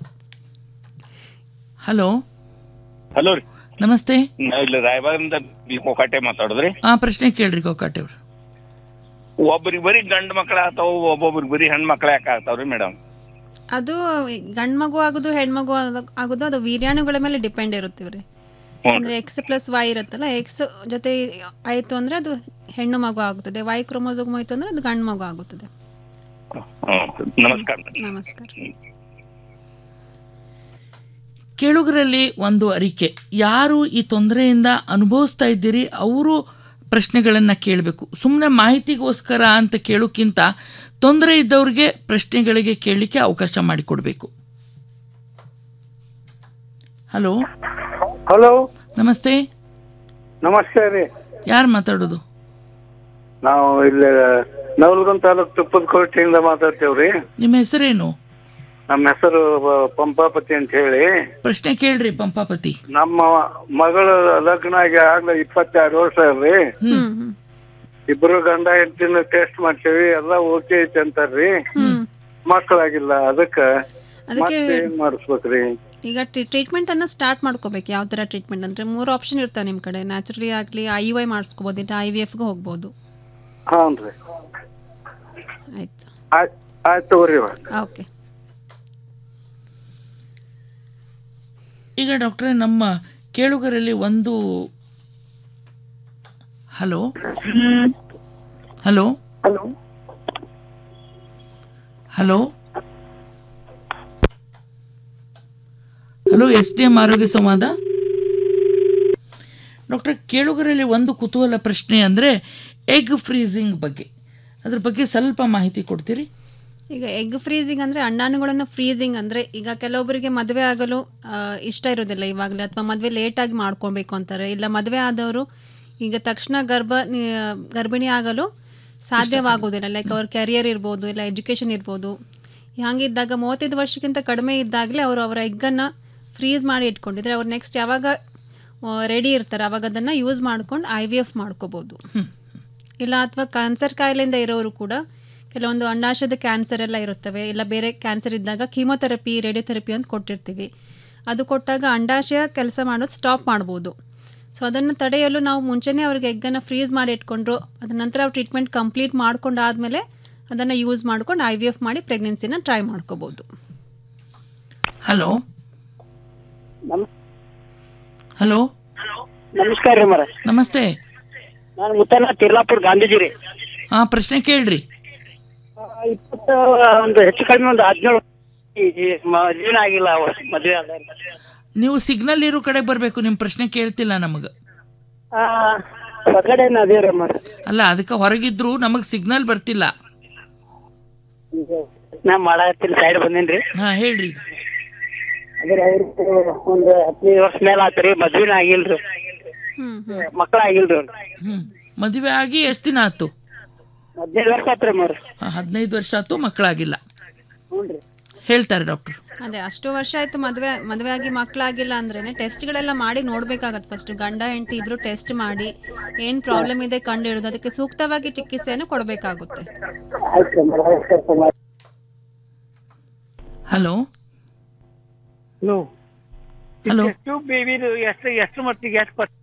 hello hello ರೀ ನಮಸ್ತೆ ನಾವ್ ಇಲ್ಲಿ ರಾಯಬಾಗದಿಂದ ಬಿ ಕೋಕಾಟೆ ಮಾತಾಡಿದ್ರಿ ಆ ಪ್ರಶ್ನೆ ಕೇಳ್ರಿ ಗೋಕಾಟೆ ಅವ್ರು ಒಬ್ಬರಿಗೆ ಬರೀ ಗಂಡು ಮಕ್ಳ ಆಗ್ತಾವ ಒಬ್ಬೊಬ್ರಿಗೆ ಬರೀ ಹೆಣ್ಣು ಮಕ್ಳ ಯಾಕೆ ಆಗ್ತಾವ್ರಿ ಮೇಡಮ್ ಅದು ಗಂಡು ಮಗು ಆಗೋದು ಹೆಣ್ಮಗು ಆದ- ಆಗೋದು ಅದು ವೀರ್ಯಾಣುಗಳ ಮೇಲೆ ಡಿಪೆಂಡ್ ಇರುತ್ತೆ ಇವ್ರಿ ಅಂದ್ರೆ ಎಕ್ಸ್ ಪ್ಲಸ್ ವೈ ಇರುತ್ತಲ್ಲ ಎಕ್ಸ್ ಜೊತೆ ಆಯ್ತು ಅಂದ್ರೆ ಅದು ಹೆಣ್ಣು ಮಗು ಆಗುತ್ತದೆ ವೈ ಕ್ರೋಮೋಸೋಮ್ ಆಯ್ತು ಅಂದ್ರೆ ಅದು ಗಂಡು ಮಗು ಆಗುತ್ತದೆ ನಮಸ್ಕಾರ ನಮಸ್ಕಾರ ಕೇಳುಗರಲ್ಲಿ ಒಂದು ಅರಿಕೆ ಯಾರು ಈ ತೊಂದರೆಯಿಂದ ಅನುಭವಿಸ್ತಾ ಇದ್ದೀರಿ ಅವರು ಪ್ರಶ್ನೆಗಳನ್ನು ಕೇಳಬೇಕು ಸುಮ್ಮನೆ ಮಾಹಿತಿಗೋಸ್ಕರ ಅಂತ ಕೇಳೋಕ್ಕಿಂತ ತೊಂದರೆ ಇದ್ದವ್ರಿಗೆ ಪ್ರಶ್ನೆಗಳಿಗೆ ಕೇಳಲಿಕ್ಕೆ ಅವಕಾಶ ಮಾಡಿಕೊಡ್ಬೇಕು ಹಲೋ ಹಲೋ ನಮಸ್ತೆ ನಮಸ್ತೆ ರೀ ಯಾರು ಮಾತಾಡೋದು ನಾವು ಇಲ್ಲಿ ನವಲಗುಂದ ತಾಲೂಕ್ ತುಪ್ಪದ ಕೋಟೆಯಿಂದ ಮಾತಾಡ್ತೇವ್ರಿ ನಿಮ್ಮ ಹೆಸರೇನು ನಮ್ಮ ಹೆಸರು ಬ- ಪಂಪಾಪತಿ ಅಂತ ಹೇಳಿ ಪ್ರಶ್ನೆ ಕೇಳ್ರಿ ಪಂಪಾಪತಿ ನಮ್ಮ ಮಗಳ ಲಗ್ನ ಆಗಿ ಆಗ್ಲೇ ಇಪ್ಪತ್ತೆರಡು ವರ್ಷ ರೀ ಇಬ್ರು ಗಂಡ ಹೆಂಡತಿನ ಟೆಸ್ಟ್ ಮಾಡ್ತೇವಿ ಎಲ್ಲ ಓಕೆ ಐತಿ ಅಂತಾರ್ರಿ ಮಕ್ಕಳಾಗಿಲ್ಲ ಅದಕ್ಕ ಅದಕ್ಕೆ- ಮತ್ತೆ ಏನ್ ಮಾಡಿಸ್ಬೇಕ್ರಿ ಈಗ ಟ್ರೀಟ್ಮೆಂಟ್ ಅನ್ನ ಸ್ಟಾರ್ಟ್ ಮಾಡ್ಕೋಬೇಕು ಯಾವ ಥರ ಟ್ರೀಟ್ಮೆಂಟ್ ಅಂದ್ರೆ ಮೂರು ಆಪ್ಷನ್ ಇರ್ತವೆ ನಿಮ್ಮ ಕಡೆ ನ್ಯಾಚುರಲಿ ಆಗಲಿ ಐ ವೈ ಮಾಡಿಸ್ಕೋಬೋದು ಇಲ್ಲ ಐ ವಿ ಎಫ್ಗೆ ಹೋಗ್ಬೋದು ಹಾನ್ರಿ ಆಯ್ತು ಆಯ್ತು ಆಯ್ತು ತಗೋರಿ ಇವಾಗ. ಓಕೆ ಈಗ ಡಾಕ್ಟ್ರೆ ನಮ್ಮ ಕೇಳುಗರಲ್ಲಿ ಒಂದು hello hello hello hello S D M ಆರೋಗ್ಯ ಸಂವಾದ ಡಾಕ್ಟರ್ ಕೇಳುಗರಲ್ಲಿ ಒಂದು ಕುತೂಹಲ ಪ್ರಶ್ನೆ ಅಂದರೆ ಎಗ್ ಫ್ರೀಸಿಂಗ್ ಬಗ್ಗೆ ಅದ್ರ ಬಗ್ಗೆ ಸ್ವಲ್ಪ ಮಾಹಿತಿ ಕೊಡ್ತೀರಿ ಈಗ ಎಗ್ ಫ್ರೀಸಿಂಗ್ ಅಂದರೆ ಅಂಡಾಣುಗಳನ್ನು ಫ್ರೀಸಿಂಗ್ ಅಂದರೆ ಈಗ ಕೆಲವೊಬ್ಬರಿಗೆ ಮದುವೆ ಆಗಲು ಆ, ಇಷ್ಟ ಇರೋದಿಲ್ಲ ಇವಾಗಲೇ ಅಥವಾ ಮದುವೆ ಲೇಟಾಗಿ ಮಾಡ್ಕೊಬೇಕು ಅಂತಾರೆ ಇಲ್ಲ ಮದುವೆ ಆದವರು ಈಗ ತಕ್ಷಣ ಗರ್ಭ ನಿ- ಗರ್ಭಿಣಿ ಆಗಲು ಸಾಧ್ಯವಾಗೋದಿಲ್ಲ ಲೈಕ್ ಅವ್ರ ಕೆರಿಯರ್ ಇರ್ಬೋದು ಇಲ್ಲ ಎಜುಕೇಷನ್ ಇರ್ಬೋದು ಹಾಗಿದ್ದಾಗ ಮೂವತ್ತೈದು ವರ್ಷಕ್ಕಿಂತ ಕಡಿಮೆ ಇದ್ದಾಗಲೇ ಅವರು ಅವರ ಎಗ್ಗನ್ನು ಫ್ರೀಸ್ ಮಾಡಿ ಇಟ್ಕೊಂಡಿದ್ರೆ ಅವ್ರು ನೆಕ್ಸ್ಟ್ ಯಾವಾಗ ರೆಡಿ ಇರ್ತಾರೆ ಅವಾಗ ಅದನ್ನು ಯೂಸ್ ಮಾಡ್ಕೊಂಡು ಐ ವಿ ಎಫ್ ಮಾಡ್ಕೋಬೋದು ಇಲ್ಲ ಅಥವಾ ಕ್ಯಾನ್ಸರ್ ಕಾಯಿಲೆಯಿಂದ ಇರೋರು ಕೂಡ ಕೆಲವೊಂದು ಅಂಡಾಶಯದ ಕ್ಯಾನ್ಸರ್ ಎಲ್ಲ ಇರುತ್ತವೆ ಇಲ್ಲ ಬೇರೆ ಕ್ಯಾನ್ಸರ್ ಇದ್ದಾಗ ಕೀಮೊಥೆರಪಿ ರೇಡಿಯೋಥೆರಪಿ ಅಂತ ಕೊಟ್ಟಿರ್ತೀವಿ ಅದು ಕೊಟ್ಟಾಗ ಅಂಡಾಶಯ ಕೆಲಸ ಮಾಡೋದು ಸ್ಟಾಪ್ ಮಾಡ್ಬೋದು ಸೊ ಅದನ್ನು ತಡೆಯಲು ನಾವು ಮುಂಚೆನೇ ಅವ್ರಿಗೆ ಎಗ್ಗನ್ನು ಫ್ರೀಸ್ ಮಾಡಿ ಇಟ್ಕೊಂಡ್ರು ಅದ ನಂತರ ಅವ್ರು ಟ್ರೀಟ್ಮೆಂಟ್ ಕಂಪ್ಲೀಟ್ ಮಾಡ್ಕೊಂಡಾದ್ಮೇಲೆ ಅದನ್ನು ಯೂಸ್ ಮಾಡ್ಕೊಂಡು ಐ ವಿ ಎಫ್ ಮಾಡಿ ಪ್ರೆಗ್ನೆನ್ಸಿನ ಟ್ರೈ ಮಾಡ್ಕೋಬೋದು ಹಲೋ ಹಲೋ ನಮಸ್ಕಾರ ರೀ ಮರ ನಮಸ್ತೆ ನಾನು ಮುತ್ತನ ತಿರ್ಲಾಪುರ್ ಗಾಂಧೀಜಿ ರೀ ಆ ಪ್ರಶ್ನೆ ಕೇಳ್ರಿ ಇಪ್ಪತ್ತು ಒಂದು ಹೆಚ್ಚು ಕಡಿಮೆ ಒಂದು ಹದಿನೇಳು ಮದುವೆ ಆಗಿಲ್ಲ ಮದುವೆ ಆದ ನೀವು ಸಿಗ್ನಲ್ ಇರೋ ಕಡೆ ಬರಬೇಕು ನಿಮ್ಮ ಪ್ರಶ್ನೆ ಕೇಳ್ತಿಲ್ಲ ನಮಗೆ ಹೊರಗಡೆ ಅದೇ ರೀ ಮರ ಅಲ್ಲ ಅದಕ್ಕೆ ಹೊರಗಿದ್ರು ನಮಗೆ ಸಿಗ್ನಲ್ ಬರ್ತಿಲ್ಲ ನಾ ಮಾಡತ್ತೀನಿ ಸೈಡ್ ಬಂದೇನ್ರಿ ಹಾ ಹೇಳ್ರಿ ಅದ್ರ ಅವ್ರಿಗೆ ಒಂದು ಹದಿನೈದು ವರ್ಷ ಮೇಲೆ ಆತ್ರಿ ಮದ್ವೆನ ಆಗಿಲ್ರಿ ಮಕ್ಳ ಆಗಿಲ್ರಿ ಅವ್ರು. ಹ್ಮ್ ಮದುವೆ ಆಗಿ ಎಷ್ಟು ದಿನ ಆಯ್ತು ಹದಿನೈದು ವರ್ಷ ಆತ್ರಿ ಮರ ಹದಿನೈದು ವರ್ಷ ಆಯ್ತು ಮಕ್ಕಳಾಗಿಲ್ಲ ಹ್ಞೂ ರೀ ಹೇಳ್ತಾರೆ ಡಾಕ್ಟರ್ ಅದೇ ಅಷ್ಟು ವರ್ಷ ಆಯ್ತು ಮದುವೆ ಮದುವೆ ಆಗಿ ಮಕ್ಕಳಾಗಿಲ್ಲ ಅಂದ್ರೇನೆ ಟೆಸ್ಟ್ಗಳೆಲ್ಲ ಮಾಡಿ ನೋಡ್ಬೇಕಾಗತ್ತೆ ಫಸ್ಟ್ ಗಂಡ ಹೆಂಡತಿ ಇಬ್ರು ಟೆಸ್ಟ್ ಮಾಡಿ ಏನ್ ಪ್ರಾಬ್ಲಮ್ ಇದೆ ಕಂಡು ಹಿಡಿದು ಅದಕ್ಕೆ ಸೂಕ್ತವಾಗಿ ಚಿಕಿತ್ಸೆಯನ್ನು ಕೊಡಬೇಕಾಗುತ್ತೆ ಹಲೋ ಹಲೋ ಹಲೋ ಎಷ್ಟು ಬೇಬಿದು ಎಷ್ಟು ಎಷ್ಟು ಮಟ್ಟಿಗೆ ಎಷ್ಟು ಪರ್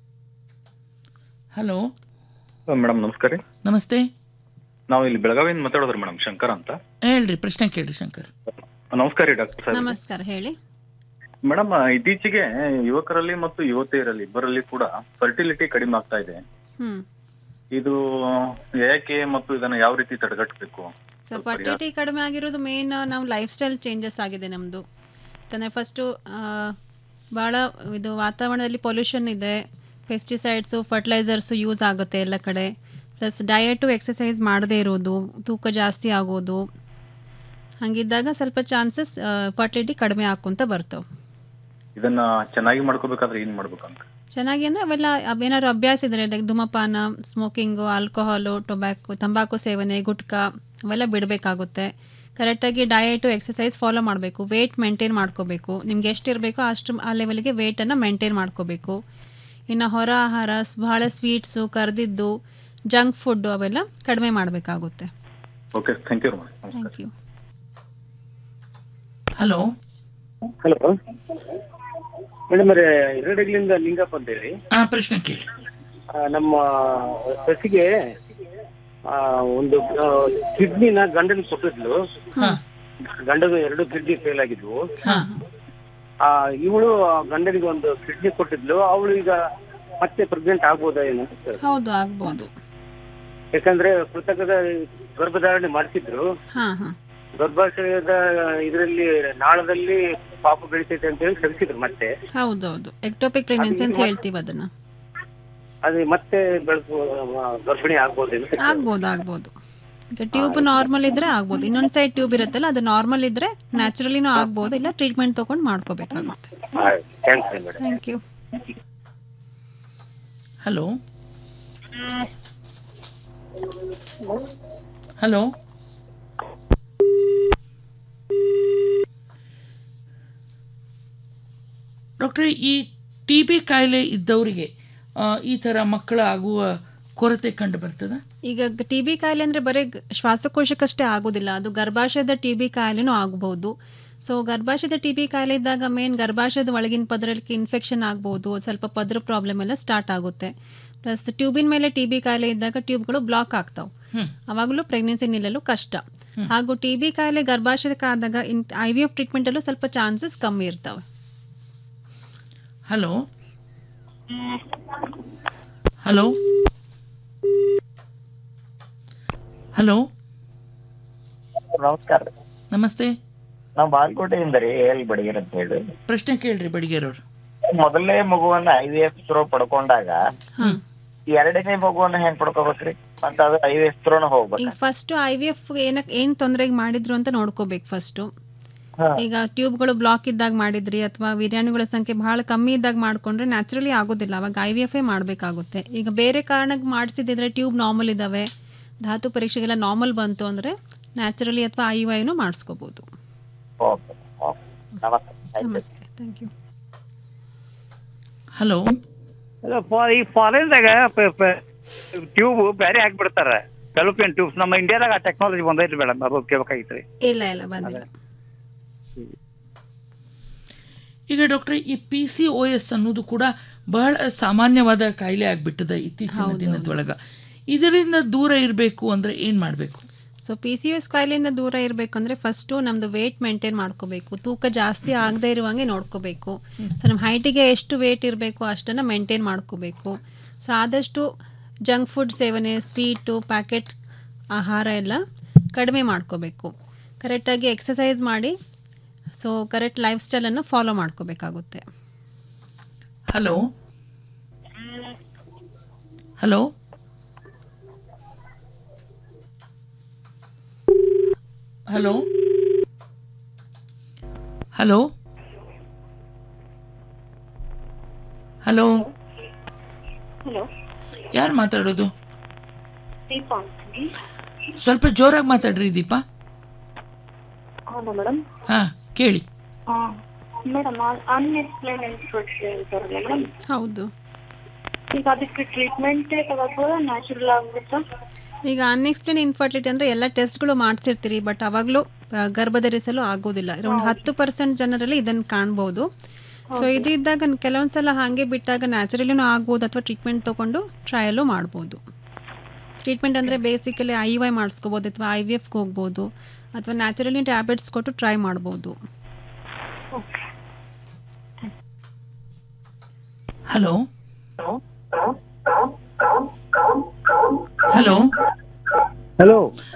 ಹಲೋ ಮೇಡಮ್ ನಮಸ್ಕಾರ ರೀ ನಮಸ್ತೆ ನಾವು ಇಲ್ಲಿ ಬೆಳಗಾವಿಯಿಂದ ಮಾತಾಡೋದ್ರಿ ಮೇಡಮ್ ಶಂಕರ್ ಅಂತ ಹೇಳ್ರಿ ಪ್ರಶ್ನೆ ಕೇಳ್ರಿ ಶಂಕರ್ ನಮಸ್ಕಾರ ರೀ ಡಾಕ್ಟರ್ ಸರ್ ನಮಸ್ಕಾರ ಹೇಳಿ ಮೇಡಮ್ ಇತ್ತೀಚೆಗೆ ಯುವಕರಲ್ಲಿ ಮತ್ತು ಯುವತಿಯರಲ್ಲಿ ಇಬ್ಬರಲ್ಲಿ ಕೂಡ ಫರ್ಟಿಲಿಟಿ ಕಡಿಮೆ ಆಗ್ತಾ ಇದೆ ಹ್ಮ್ ಇದು ಯಾಕೆ ಮತ್ತು ಇದನ್ನ ಯಾವ ರೀತಿ ತಡೆಗಟ್ಟಬೇಕು ಸೊ ಫರ್ಟಿಲಿಟಿ ಕಡಿಮೆ ಆಗಿರೋದು ಮೇನ್ ನಾವು ಲೈಫ್ ಸ್ಟೈಲ್ ಚೇಂಜಸ್ ಆಗಿದೆ ನಮ್ಮದು ಯಾಕಂದರೆ ಫಸ್ಟು ಭಾಳ ಇದು ವಾತಾವರಣದಲ್ಲಿ ಪೊಲ್ಯೂಷನ್ ಇದೆ ಪೆಸ್ಟಿಸೈಡ್ಸು ಫರ್ಟಿಲೈಸರ್ಸು ಯೂಸ್ ಆಗುತ್ತೆ ಎಲ್ಲ ಕಡೆ ಪ್ಲಸ್ ಡಯಟು ಎಕ್ಸಸೈಸ್ ಮಾಡದೇ ಇರೋದು ತೂಕ ಜಾಸ್ತಿ ಆಗೋದು ಹಾಗಿದ್ದಾಗ ಸ್ವಲ್ಪ ಚಾನ್ಸಸ್ ಫರ್ಟಿಲಿಟಿ ಕಡಿಮೆ ಆಕ್ಕೊಂತ ಬರ್ತವೆ ಇದನ್ನ ಚೆನ್ನಾಗಿ ಮಾಡ್ಕೋಬೇಕಾದ್ರೆ ಏನ್ ಮಾಡ್ಬೇಕಂತ ಚೆನ್ನಾಗಿ ಅಂದರೆ ಅವೆಲ್ಲ ಅವೇನಾದ್ರು ಅಭ್ಯಾಸ ಇದ್ರೆ ಲೈಕ್ ಧೂಮಪಾನ ಸ್ಮೋಕಿಂಗು ಆಲ್ಕೋಹಾಲು ಟೊಬ್ಯಾಕೊ ತಂಬಾಕು ಸೇವನೆ ಗುಟ್ಕಾ ಅವೆಲ್ಲ ಬಿಡಬೇಕಾಗುತ್ತೆ ಕರೆಕ್ಟಾಗಿ ಡಯಟು ಎಕ್ಸಸೈಸ್ ಫಾಲೋ ಮಾಡಬೇಕು ವೇಟ್ ಮೇಂಟೈನ್ ಮಾಡ್ಕೋಬೇಕು ನಿಮ್ಗೆ ಎಷ್ಟು ಇರಬೇಕೋ ಅಷ್ಟು ಆ ಲೆವೆಲ್ಗೆ ವೇಟನ್ನು ಮೇಂಟೈನ್ ಮಾಡ್ಕೋಬೇಕು ಇನ್ನು ಹೊರ ಆಹಾರ ಸ್- ಬಹಳ ಸ್ವೀಟ್ಸು ಕರೆದಿದ್ದು ಜಂಕ್ ಫುಡ್ಡು ಅವೆಲ್ಲ ಕಡಿಮೆ ಮಾಡಬೇಕಾಗುತ್ತೆ okay thank you thank you hello hello madam ಅವರೇ ಎರಡಗ್ಲಿಂದ ಲಿಂಗಪ್ಪ ಅಂತೇಳಿ ಆ ಪ್ರಶ್ನೆ ಕೇಳಿ ಆ, ನಮ್ಮ ಸಸಿಗೆ ಆ, ಒಂದು ಕಿಡ್ನಿನ ಗಂಡನ ಕೊಟ್ಟಿದ್ಲು ಗಂಡದ ಎರಡು ಕಿಡ್ನಿ ಫೇಲ್ ಆಗಿದ್ವು ಆ ಇವಳು ಗಂಡನಿಗೆ ಒಂದು ಕಿಡ್ನಿ ಕೊಟ್ಟಿದ್ಲು ಅವಳು ಈಗ ಮತ್ತೆ ಪ್ರೆಗ್ನೆಂಟ್ ಆಗ್ಬೋದಾ ಏನು ಅಂತ. ಹೌದು ಆಗ್ಬೋದು ಯಾಕಂದ್ರೆ ಕೃತಕದ ಗರ್ಭಧಾರಣೆ ಮಾಡಿಸಿದ್ರು ಹಾಂ ಹಾಂ ಗರ್ಭಾಶಯದ ಇದರಲ್ಲಿ ನಾಳದಲ್ಲಿ ಪಾಪ ಬೆಳಿತೈತೆ ಅಂತ ಹೇಳಿ ಕಳಿಸಿದ್ರು ಮತ್ತೆ ಹೌದೌದು ಎಕ್ಟೋಪಿಕ್ ಪ್ರೆಗ್ನೆನ್ಸಿ ಅಂತ ಹೇಳ್ತೀವಿ ಅದನ್ನು ಅದೇ ಮತ್ತೆ ಬೆಳಕು ಗರ್ಭಿಣಿ ಆಗ್ಬೋದು ಅಂತ ಆಗ್ಬೋದು ಆಗ್ಬೋದು ಈಗ ಟ್ಯೂಬ್ ನಾರ್ಮಲ್ ಇದ್ರೆ ಆಗ್ಬೋದು ಇನ್ನೊಂದ್ ಸೈಡ್ ಟ್ಯೂಬ್ ಇರುತ್ತಲ್ಲ ಅದು ನಾರ್ಮಲ್ ಇದ್ರೆ ನ್ಯಾಚುರಲಿನೂ ಆಗ್ಬೋದು ಇಲ್ಲ ಟ್ರೀಟ್ಮೆಂಟ್ ತಗೊಂಡು ಮಾಡ್ಕೋಬೇಕಾಗುತ್ತೆ thanks madam thank you hello hello ಡಾಕ್ಟ್ರೆ ಈ ಟಿ ಬಿ ಕಾಯಿಲೆ ಇದ್ದವರಿಗೆ ಆ, ಈ ಥರ ಮಕ್ಕಳ ಆಗುವ ಕೊರತೆ ಕಂಡು ಬರ್ತದ ಈಗ ಟಿ ಬಿ ಕಾಯಿಲೆ ಅಂದರೆ ಬರೀ ಗ- ಶ್ವಾಸಕೋಶಕ್ಕಷ್ಟೇ ಆಗೋದಿಲ್ಲ ಅದು ಗರ್ಭಾಶಯದ ಟಿ ಬಿ ಕಾಯಿಲೆನೂ ಆಗಬಹುದು ಸೊ ಗರ್ಭಾಶಯದ ಟಿ ಬಿ ಕಾಯಿಲೆ ಇದ್ದಾಗ ಮೇನ್ ಗರ್ಭಾಶಯದ ಒಳಗಿನ ಪದರಕ್ಕೆ ಇನ್ಫೆಕ್ಷನ್ ಆಗ್ಬೋದು ಸ್ವಲ್ಪ ಪದ್ರ ಪ್ರಾಬ್ಲಮ್ ಎಲ್ಲ ಸ್ಟಾರ್ಟ್ ಆಗುತ್ತೆ ಪ್ಲಸ್ ಟ್ಯೂಬಿನ ಮೇಲೆ ಟಿ ಬಿ ಕಾಯಿಲೆ ಇದ್ದಾಗ ಟ್ಯೂಬ್ಗಳು ಬ್ಲಾಕ್ ಆಗ್ತಾವೆ ಅವಾಗಲೂ ಪ್ರೆಗ್ನೆನ್ಸಿ ನಿಲ್ಲಲು ಕಷ್ಟ ಹಾಗೂ ಟಿ ಬಿ ಕಾಯಿಲೆ ಗರ್ಭಾಶಯಕ್ಕೆ ಆದಾಗ ಇನ್ ಐ ವಿ ಎಫ್ ಟ್ರೀಟ್ಮೆಂಟಲ್ಲೂ ಸ್ವಲ್ಪ ಚಾನ್ಸಸ್ ಕಮ್ಮಿ ಇರ್ತವೆ ಹಲೋ ಹಲೋ ಹಲೋ ನಮಸ್ಕಾರ ನಮಸ್ತೆ ನಾವು ಬಾಲ್ಕೋಟೆಯಿಂದ ರೀ ಎಲ್ ಬಡಿಗೆರ್ ಅಂತ ಹೇಳಿ ಪ್ರಶ್ನೆ ಕೇಳ್ರಿ ಬಡಿಗೇರವ್ರು ಮೊದಲನೇ ಮಗುವನ್ನ ಐ ವಿ ಎಫ್ ಥ್ರೋ ಪಡ್ಕೊಂಡಾಗ ಎರಡನೇ ಮಗುವನ್ನ ಹೆಂಗ್ ಪಡ್ಕೋಬೇಕ್ರಿ ಮತ್ತ ಅದು ಐ ವಿ ಎಫ್ ಥ್ರೋನ ಹೋಗ್ಬೇಕು ಈಗ ಫಸ್ಟ್ ಐ ವಿ ಎಫ್ ಏನಕ್ಕೆ ಏನು ತೊಂದರೆಗೆ ಮಾಡಿದ್ರು ಅಂತ ನೋಡ್ಕೋಬೇಕು ಫಸ್ಟು ಈಗ ಟ್ಯೂಬ್ಗಳು ಬ್ಲಾಕ್ ಇದ್ದಾಗ ಮಾಡಿದ್ರಿ ಅಥವಾ ವೀರ್ಯಾಣುಗಳ ಸಂಖ್ಯೆ ಬಹಳ ಕಮ್ಮಿ ಇದ್ದಾಗ ಮಾಡ್ಕೊಂಡ್ರೆ ನ್ಯಾಚುರಲಿ ಆಗೋದಿಲ್ಲ ಅವಾಗ ಐ ವಿ ಎಫ್ ಮಾಡಬೇಕಾಗುತ್ತೆ ಈಗ ಬೇರೆ ಕಾರಣಕ್ಕೆ ಮಾಡಿಸಿದ್ರೆ ಟ್ಯೂಬ್ ನಾರ್ಮಲ್ ಇದ್ದಾವೆ ಧಾತು ಪರೀಕ್ಷೆಗೆಲ್ಲ ನಾರ್ಮಲ್ ಬಂತು ಅಂದರೆ ನ್ಯಾಚುರಲಿ ಅಥವಾ ಐ ಯು ಐನು ಮಾಡಿಸ್ಕೋಬೋದು ಓಕೆ ಓಕೆ ನಮಸ್ತೆ ನಮಸ್ತೆ ಥ್ಯಾಂಕ್ ಯು ಹಲೋ ಈ ಫಾರಿನ್ದಾಗ ಟ್ಯೂಬ್ ಬೇರೆ ಹಾಕ್ಬಿಡ್ತಾರ ಫೆಲೋಪಿಯನ್ ಟ್ಯೂಬ್ಸ್ ನಮ್ಮ ಇಂಡಿಯಾದಾಗ ಆ ಟೆಕ್ನಾಲಜಿ ಬಂದೈತ್ರಿ ಮೇಡಮ್ ಅದು ಕೇಳ್ಬೇಕಾಗಿತ್ರಿ ಇಲ್ಲ ಇಲ್ಲ ಬಂದಿಲ್ಲ ಈಗ ಡಾಕ್ಟ್ರೆ ಈ ಪಿ ಸಿ ಓ ಎಸ್ ಅನ್ನೋದು ಕೂಡ ಬಹಳ ಸಾಮಾನ್ಯವಾದ ಕಾಯಿಲೆ ಆಗ್ಬಿಟ್ಟದ ಇತ್ತೀಚಿನ ದಿನದೊಳಗ ಇದರಿಂದ ದೂರ ಇರಬೇಕು ಅಂದ್ರೆ ಏನ್ ಮಾಡಬೇಕು ಸೊ ಪಿ ಸಿ ಎಸ್ ಕಾಯಿಲೆಯಿಂದ ದೂರ ಇರಬೇಕು ಅಂದರೆ ಫಸ್ಟು ನಮ್ಮದು ವೇಟ್ ಮೇಂಟೈನ್ ಮಾಡ್ಕೋಬೇಕು ತೂಕ ಜಾಸ್ತಿ ಆಗದೆ ಇರುವಂಗೆ ನೋಡ್ಕೋಬೇಕು ಸೊ ನಮ್ಮ ಹೈಟಿಗೆ ಎಷ್ಟು ವೇಟ್ ಇರಬೇಕು ಅಷ್ಟನ್ನು ಮೇಂಟೈನ್ ಮಾಡ್ಕೋಬೇಕು ಸೊ ಆದಷ್ಟು ಜಂಕ್ ಫುಡ್ ಸೇವನೆ ಸ್ವೀಟು ಪ್ಯಾಕೆಟ್ ಆಹಾರ ಎಲ್ಲ ಕಡಿಮೆ ಮಾಡ್ಕೋಬೇಕು ಕರೆಕ್ಟಾಗಿ ಎಕ್ಸಸೈಸ್ ಮಾಡಿ ಸೊ ಕರೆಕ್ಟ್ ಲೈಫ್ ಸ್ಟೈಲನ್ನು ಫಾಲೋ ಮಾಡ್ಕೋಬೇಕಾಗುತ್ತೆ hello hello hello hello hello hello ಯಾರು ಮಾತಾಡೋದು ದೀಪಾ ಸ್ವಲ್ಪ ಜೋರಾಗಿ ಮಾತಾಡ್ರಿ ದೀಪಾ ಹಲೋ ಮೇಡಮ್ ಹಾ ಕೇಳಿ ಮೇಡಮ್ ಅನ್ಎಕ್ಸ್ಪ್ಲೈನ್ ಅಂತಾರಲ್ಲ ಮೇಡಮ್ ಹೌದು ಈಗ ಅದಕ್ಕೆ ಟ್ರೀಟ್ಮೆಂಟೇ ತಗೋಬೋದಾ ನ್ಯಾಚುರಲ್ ಆಗುತ್ತಾ ಈಗ ಅನ್ಎಕ್ಸ್ಪ್ಲೇನ್ ಇನ್ಫರ್ಟಿಲಿಟಿ ಅಂದರೆ ಎಲ್ಲ ಟೆಸ್ಟ್ಗಳು ಮಾಡಿಸಿರ್ತೀರಿ ಬಟ್ ಅವಾಗಲೂ ಗರ್ಭ ಧರಿಸಲು ಆಗೋದಿಲ್ಲ ಒಂದು ಹತ್ತು ಪರ್ಸೆಂಟ್ ಜನರಲ್ಲಿ ಇದನ್ನು ಕಾಣ್ಬೋದು ಸೊ ಇದು ಇದ್ದಾಗ ಕೆಲವೊಂದು ಸಲ ಹಾಗೆ ಬಿಟ್ಟಾಗ ನ್ಯಾಚುರಲಿನೂ ಆಗ್ಬೋದು ಅಥವಾ ಟ್ರೀಟ್ಮೆಂಟ್ ತೊಗೊಂಡು ಟ್ರಯಲು ಮಾಡ್ಬೋದು ಟ್ರೀಟ್ಮೆಂಟ್ ಅಂದರೆ ಬೇಸಿಕಲಿ ಐ ವೈ ಮಾಡಿಸ್ಕೋಬೋದು ಅಥವಾ ಐ ವಿ ಎಫ್ಗೆ ಹೋಗ್ಬೋದು ಅಥವಾ ನ್ಯಾಚುರಲಿ ಟ್ಯಾಬ್ಲೆಟ್ಸ್ ಕೊಟ್ಟು ಟ್ರೈ ಮಾಡ್ಬೋದು hello hello hello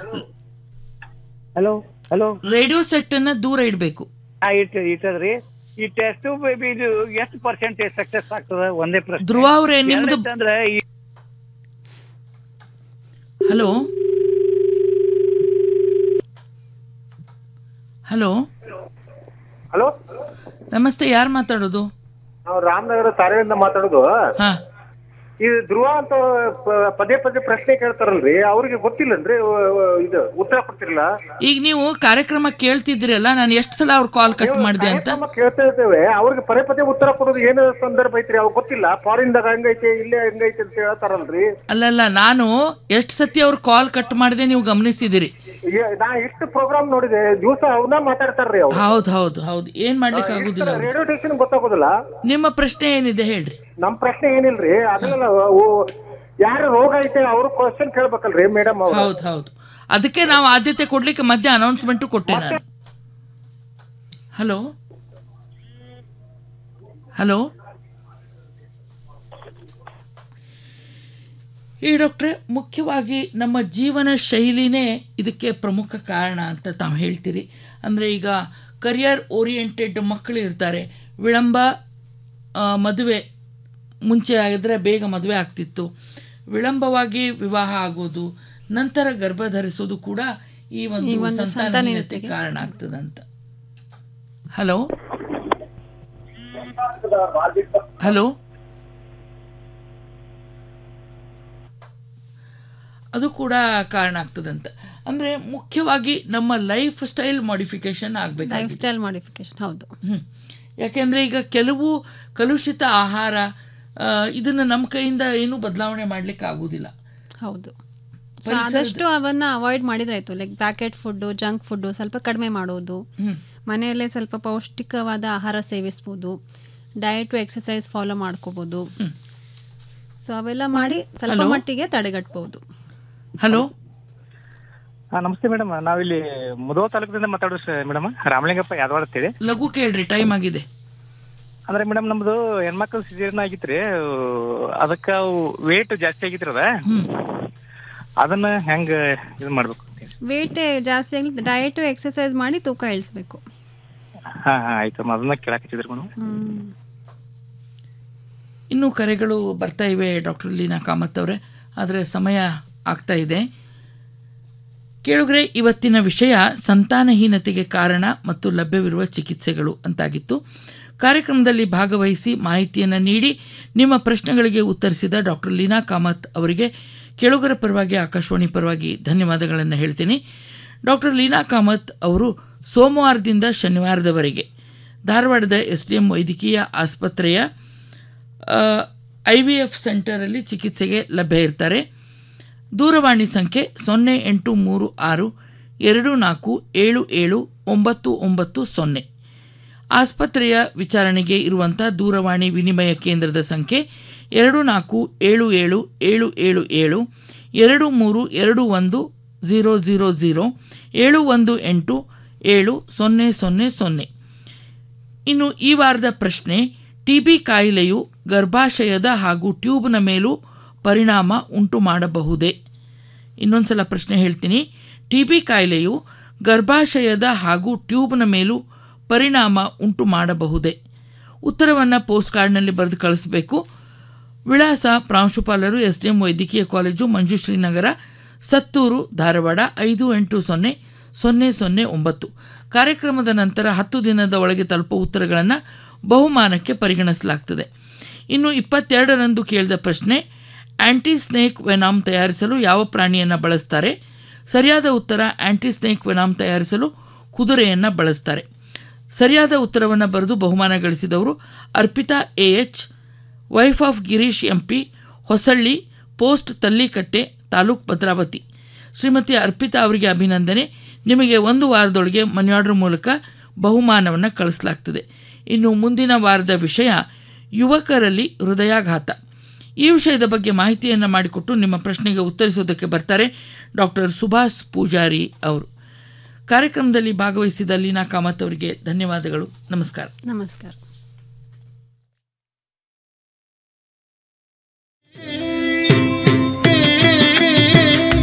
hello hello radio set ಅನ್ನ ದೂರ ಇಡಬೇಕು ಹಾ ಇಟ್ ಇಟ್ಟದ್ರಿ ಈ ಟೆಸ್ಟ್ ಬೇಬಿ ಇದು ಎಷ್ಟು ಪರ್ಸೆಂಟೇಜ್ ಸಕ್ಸಸ್ ಆಗ್ತದ ಒಂದೇ ಪ್ರಶ್ನೆ ಧ್ರುವ ಅವ್ರೆ, ನಿಮ್ದು- ಎರಡನೇದು ಅಂದ್ರೆ ಈ ಹಲೋ ಹಲೋ ಹಲೋ ನಮಸ್ತೆ ಯಾರು ಮಾತಾಡೋದು ನಾವು ರಾಮನಗರ ತಾರೆಯಿಂದ ಮಾತಾಡೋದು ಹಾ ಈ ಧ್ರುವ ಅಂತ ಪ- ಪದೇ ಪದೇ ಪ್ರಶ್ನೆ ಕೇಳ್ತಾರಲ್ರಿ ಅವ್ರಿಗೆ ಗೊತ್ತಿಲ್ಲನ್ರಿ ಅಹ್, ಅಹ್, ಇದು ಉತ್ತರ ಕೊಡ್ತಿರಲ್ಲ ಈಗ ನೀವು ಕಾರ್ಯಕ್ರಮ ಕೇಳ್ತಿದ್ದೀರಲ್ಲ ನಾನು ಎಷ್ಟು ಸಲ ಅವ್ರ ಕಾಲ್ ಕಟ್ ಮಾಡಿದೆ ಅಂತ ಕಾರ್ಯಕ್ರಮ ಕೇಳ್ತಾ ಇದ್ದೇವೆ ಅವ್ರಿಗೆ ಪದೇ ಪದೇ ಉತ್ತರ ಕೊಡೋದು ಏನು ಸಂದರ್ಭ ಐತ್ರಿ ಅವ್ರಿಗೆ ಗೊತ್ತಿಲ್ಲ ಫಾರಿನ್ದಾಗ ಹಂಗೈತೆ ಇಲ್ಲೇ ಹಂಗೈತೆ ಅಂತ ಹೇಳ್ತಾರಲ್ರಿ ಅಲ್ಲಲ್ಲ ನಾನು ಎಷ್ಟು ಸತಿ ಅವ್ರ ಕಾಲ್ ಕಟ್ ಮಾಡಿದೆ ನೀವು ಗಮನಿಸಿದಿರಿ ಏ- ನಾ ಇಷ್ಟು ಪ್ರೋಗ್ರಾಮ್ ನೋಡಿದೆ ದಿವಸ ಅವನ್ನ ಮಾತಾಡ್ತಾರ್ರಿ ಅವ್ರು ಹೌದು ಹೌದು ಹೌದು ಏನ್ ಮಾಡ್ಲಿಕ್ಕೆ ಆಗುದಿಲ್ಲ ಅವ್ರಿಗೆ. ರೇಡಿಯೋ ಸ್ಟೇಷನ್ ಗೊತ್ತಾಗೋದಿಲ್ಲ ನಿಮ್ಮ ಪ್ರಶ್ನೆ ಏನಿದೆ ಹೇಳ್ರಿ ನಮ್ ಪ್ರಶ್ನೆ ಏನಿಲ್ರಿ ಅದನ್ನೆಲ್ಲ ಯಾರ ರೋಗ ಐತೆ ಅವ್ರ ಕ್ವಶನ್ ಕೇಳ್ಬೇಕಲ್ರಿ ಮೇಡಮ್ ಅವ್ರು ಹೌದು ಹೌದು ಅದಕ್ಕೆ ನಾವು ಆದ್ಯತೆ ಕೊಡ್ಲಿಕ್ಕೆ ಮಧ್ಯೆ ಅನೌನ್ಸ್ಮೆಂಟು ಕೊಟ್ಟೆ ನಾನು ಹಲೋ ಹಲೋ ಈ ಡಾಕ್ಟ್ರೆ ಮುಖ್ಯವಾಗಿ ನಮ್ಮ ಜೀವನ ಶೈಲಿನೇ ಇದಕ್ಕೆ ಪ್ರಮುಖ ಕಾರಣ ಅಂತ ತಾವು ಹೇಳ್ತೀರಿ ಅಂದರೆ ಈಗ ಕರಿಯರ್ ಓರಿಯೆಂಟೆಡ್ ಮಕ್ಕಳು ಇರ್ತಾರೆ ವಿಳಂಬ ಆ, ಮದುವೆ ಮುಂಚೆ ಆಗಿದ್ರೆ ಬೇಗ ಮದುವೆ ಆಗ್ತಿತ್ತು ವಿಳಂಬವಾಗಿ ವಿವಾಹ ಆಗೋದು ನಂತರ ಗರ್ಭ ಧರಿಸೋದು ಕೂಡ ಈ ಈ ಒಂದು ಒಂದು ಸಂತಾನಹೀನತೆ ಸಂತಾನಹೀನತೆಗೆ. ಕಾರಣ ಆಗ್ತದಂತ ಹಲೋ ಹಲೋ ಅದು ಕೂಡ ಕಾರಣ ಆಗ್ತದಂತ ಅಂದರೆ ಮುಖ್ಯವಾಗಿ ನಮ್ಮ ಲೈಫ್ ಸ್ಟೈಲ್ ಮಾಡಿಫಿಕೇಶನ್ ಲೈಫ್ ಆಗಬೇಕು ಸ್ಟೈಲ್ ಮಾಡಿಫಿಕೇಶನ್ ಹೌದು ಹ್ಮ್. ಯಾಕೆಂದರೆ ಈಗ ಕೆಲವು ಕಲುಷಿತ ಆಹಾರ ಆ, ಇದನ್ನ ನಮ್ಮ ಕೈಯಿಂದ ಏನೂ ಬದಲಾವಣೆ ಮಾಡ್ಲಿಕ್ಕೆ ಆಗುದಿಲ್ಲ ಹೌದು ಸೊ ಪರಿಸರದ- ಆದಷ್ಟು ಅವನ್ನ ಅವಾಯ್ಡ್ ಮಾಡಿದ್ರಾಯ್ತು like packet food junk food ಸ್ವಲ್ಪ ಕಡಿಮೆ ಮಾಡೋದು ಹ್ಮ್. ಮನೆಯಲ್ಲೇ ಸ್ವಲ್ಪ ಪೌಷ್ಟಿಕವಾದ ಆಹಾರ ಸೇವಿಸ್ಬೋದು ಡಯಟು ಎಕ್ಸಸೈಸ್ ಫಾಲೋ ಮಾಡ್ಕೋಬೋದು ಸೊ ಅವೆಲ್ಲ ಮಾಡಿ ಸ್ವಲ್ಪ Hello? ಮಟ್ಟಿಗೆ ತಡೆಗಟ್ಬೋದು ಹಲೋ ಹಾ ನಮಸ್ತೆ ಮೇಡಮ್ ನಾವಿಲ್ಲಿ ಮುದೋ ತಾಲೂಕಿನಿಂದ ಮಾತಾಡೋದು ಮೇಡಮ್ ರಾಮಲಿಂಗಪ್ಪ ಯಾದವಾಡ ಅಂತೇಳಿ ಲಘು ಕೇಳ್ರಿ ಟೈಮ್ ಆಗಿದೆ ಅಂದ್ರೆ ಮೇಡಮ್ ನಮ್ದು ಹೆಣ್ಮಕ್ಳು ಸಿಜೇರಿಯನ್ ಆಗಿತ್ರಿ ಅದಕ್ಕ ವೇಟ್ ಜಾಸ್ತಿ ಆಗಿತ್ರಿ ಅದ ಅದನ್ನ ಹೆಂಗ ಇದು ಮಾಡ್ಬೇಕು ವೇಟ್ ಜಾಸ್ತಿ ಆಗಲಿ ಡಯಟು ಎಕ್ಸಸೈಸ್ ಮಾಡಿ ತೂಕ ಇಳಿಸ್ಬೇಕು ಹಾ ಹಾ ಆಯ್ತು ಅದನ್ನ ಕೇಳಾಕತ್ತಿದ್ರಿ ಮೇಡಮ್ ಇನ್ನೂ ಕರೆಗಳು ಬರ್ತಾ ಇವೆ ಡಾಕ್ಟರ್ ಲೀನಾ ಕಾಮತ್ ಅವರೇ ಆದರೆ ಸಮಯ ಆಗ್ತಾ ಇದೆ ಕೇಳುಗ್ರೆ ಇವತ್ತಿನ ವಿಷಯ ಸಂತಾನಹೀನತೆಗೆ ಕಾರಣ ಮತ್ತು ಲಭ್ಯವಿರುವ ಚಿಕಿತ್ಸೆಗಳು ಅಂತಾಗಿತ್ತು ಕಾರ್ಯಕ್ರಮದಲ್ಲಿ ಭಾಗವಹಿಸಿ ಮಾಹಿತಿಯನ್ನು ನೀಡಿ ನಿಮ್ಮ ಪ್ರಶ್ನೆಗಳಿಗೆ ಉತ್ತರಿಸಿದ ಡಾಕ್ಟರ್ ಲೀನಾ ಕಾಮತ್ ಅವರಿಗೆ ಕೇಳುಗರ ಪರವಾಗಿ ಆಕಾಶವಾಣಿ ಪರವಾಗಿ ಧನ್ಯವಾದಗಳನ್ನು ಹೇಳ್ತೀನಿ ಡಾಕ್ಟರ್ ಲೀನಾ ಕಾಮತ್ ಅವರು ಸೋಮವಾರದಿಂದ ಶನಿವಾರದವರೆಗೆ ಧಾರವಾಡದ ಎಸ್ ಡಿ ಎಂ ವೈದ್ಯಕೀಯ ಆಸ್ಪತ್ರೆಯ ಐ ವಿ ಎಫ್ ಸೆಂಟರಲ್ಲಿ ಚಿಕಿತ್ಸೆಗೆ ಲಭ್ಯ ಇರ್ತಾರೆ ದೂರವಾಣಿ ಸಂಖ್ಯೆ ಸೊನ್ನೆ ಎಂಟು ಮೂರು ಆರು ಎರಡು ನಾಲ್ಕು ಏಳು ಏಳು ಒಂಬತ್ತು ಒಂಬತ್ತು ಸೊನ್ನೆ ಆಸ್ಪತ್ರೆಯ ವಿಚಾರಣೆಗೆ ಇರುವಂಥ ದೂರವಾಣಿ ವಿನಿಮಯ ಕೇಂದ್ರದ ಸಂಖ್ಯೆ ಎರಡು ನಾಲ್ಕು ಏಳು ಏಳು ಏಳು ಏಳು ಏಳು ಎರಡು ಮೂರು ಎರಡು ಒಂದು ಝೀರೋ ಝೀರೋ ಝೀರೋ ಏಳು ಒಂದು ಎಂಟು ಏಳು ಸೊನ್ನೆ ಸೊನ್ನೆ ಸೊನ್ನೆ ಇನ್ನು ಈ ವಾರದ ಪ್ರಶ್ನೆ ಟಿ ಬಿ ಕಾಯಿಲೆಯು ಗರ್ಭಾಶಯದ ಹಾಗೂ ಟ್ಯೂಬ್ನ ಮೇಲೂ ಪರಿಣಾಮ ಉಂಟು ಮಾಡಬಹುದೇ ಇನ್ನೊಂದು ಸಲ ಪ್ರಶ್ನೆ ಹೇಳ್ತೀನಿ ಟಿ ಬಿ ಕಾಯಿಲೆಯು ಗರ್ಭಾಶಯದ ಹಾಗೂ ಟ್ಯೂಬ್ನ ಮೇಲೂ ಪರಿಣಾಮ ಉಂಟು ಮಾಡಬಹುದೇ ಉತ್ತರವನ್ನು ಪೋಸ್ಟ್ ಕಾರ್ಡ್ನಲ್ಲಿ ಬರೆದು ಕಳಿಸಬೇಕು ವಿಳಾಸ ಪ್ರಾಂಶುಪಾಲರು ಎಸ್ ಡಿ ಎಂ ವೈದ್ಯಕೀಯ ಕಾಲೇಜು ಮಂಜುಶ್ರೀ ನಗರ ಸತ್ತೂರು ಧಾರವಾಡ ಐದು ಎಂಟು ಸೊನ್ನೆ ಸೊನ್ನೆ ಸೊನ್ನೆ ಒಂಬತ್ತು ಕಾರ್ಯಕ್ರಮದ ನಂತರ ಹತ್ತು ದಿನದ ಒಳಗೆ ತಲುಪುವ ಉತ್ತರಗಳನ್ನು ಬಹುಮಾನಕ್ಕೆ ಪರಿಗಣಿಸಲಾಗ್ತದೆ ಇನ್ನು ಇಪ್ಪತ್ತೆರಡರಂದು ಕೇಳಿದ ಪ್ರಶ್ನೆ ಆಂಟಿ ಸ್ನೇಕ್ ವೆನಾಮ್ ತಯಾರಿಸಲು ಯಾವ ಪ್ರಾಣಿಯನ್ನು ಬಳಸ್ತಾರೆ ಸರಿಯಾದ ಉತ್ತರ ಆಂಟಿ ಸ್ನೇಕ್ ವೆನಾಮ್ ತಯಾರಿಸಲು ಕುದುರೆಯನ್ನು ಬಳಸ್ತಾರೆ ಸರಿಯಾದ ಉತ್ತರವನ್ನು ಬರೆದು ಬಹುಮಾನ ಗಳಿಸಿದವರು Arpita A H wife of Girish M P Hosalli post Tallikatte taluk Bhadravati Shrimati Arpita ಅವರಿಗೆ ಅಭಿನಂದನೆ ನಿಮಗೆ ಒಂದು ವಾರದೊಳಗೆ ಮನಿ ಆರ್ಡರ್ ಮೂಲಕ ಬಹುಮಾನವನ್ನು ಕಳಿಸಲಾಗ್ತದೆ ಇನ್ನು ಮುಂದಿನ ವಾರದ ವಿಷಯ ಯುವಕರಲ್ಲಿ ಹೃದಯಾಘಾತ ಈ ವಿಷಯದ ಬಗ್ಗೆ ಮಾಹಿತಿಯನ್ನು ಮಾಡಿಕೊಟ್ಟು ನಿಮ್ಮ ಪ್ರಶ್ನೆಗೆ ಉತ್ತರಿಸೋದಕ್ಕೆ ಬರ್ತಾರೆ ಡಾಕ್ಟರ್ ಸುಭಾಷ್ ಪೂಜಾರಿ ಅವರು ಕಾರ್ಯಕ್ರಮದಲ್ಲಿ ಭಾಗವಹಿಸಿದ ಲೀನಾ ಕಾಮತ್ ಅವರಿಗೆ ಧನ್ಯವಾದಗಳು ನಮಸ್ಕಾರ ನಮಸ್ಕಾರ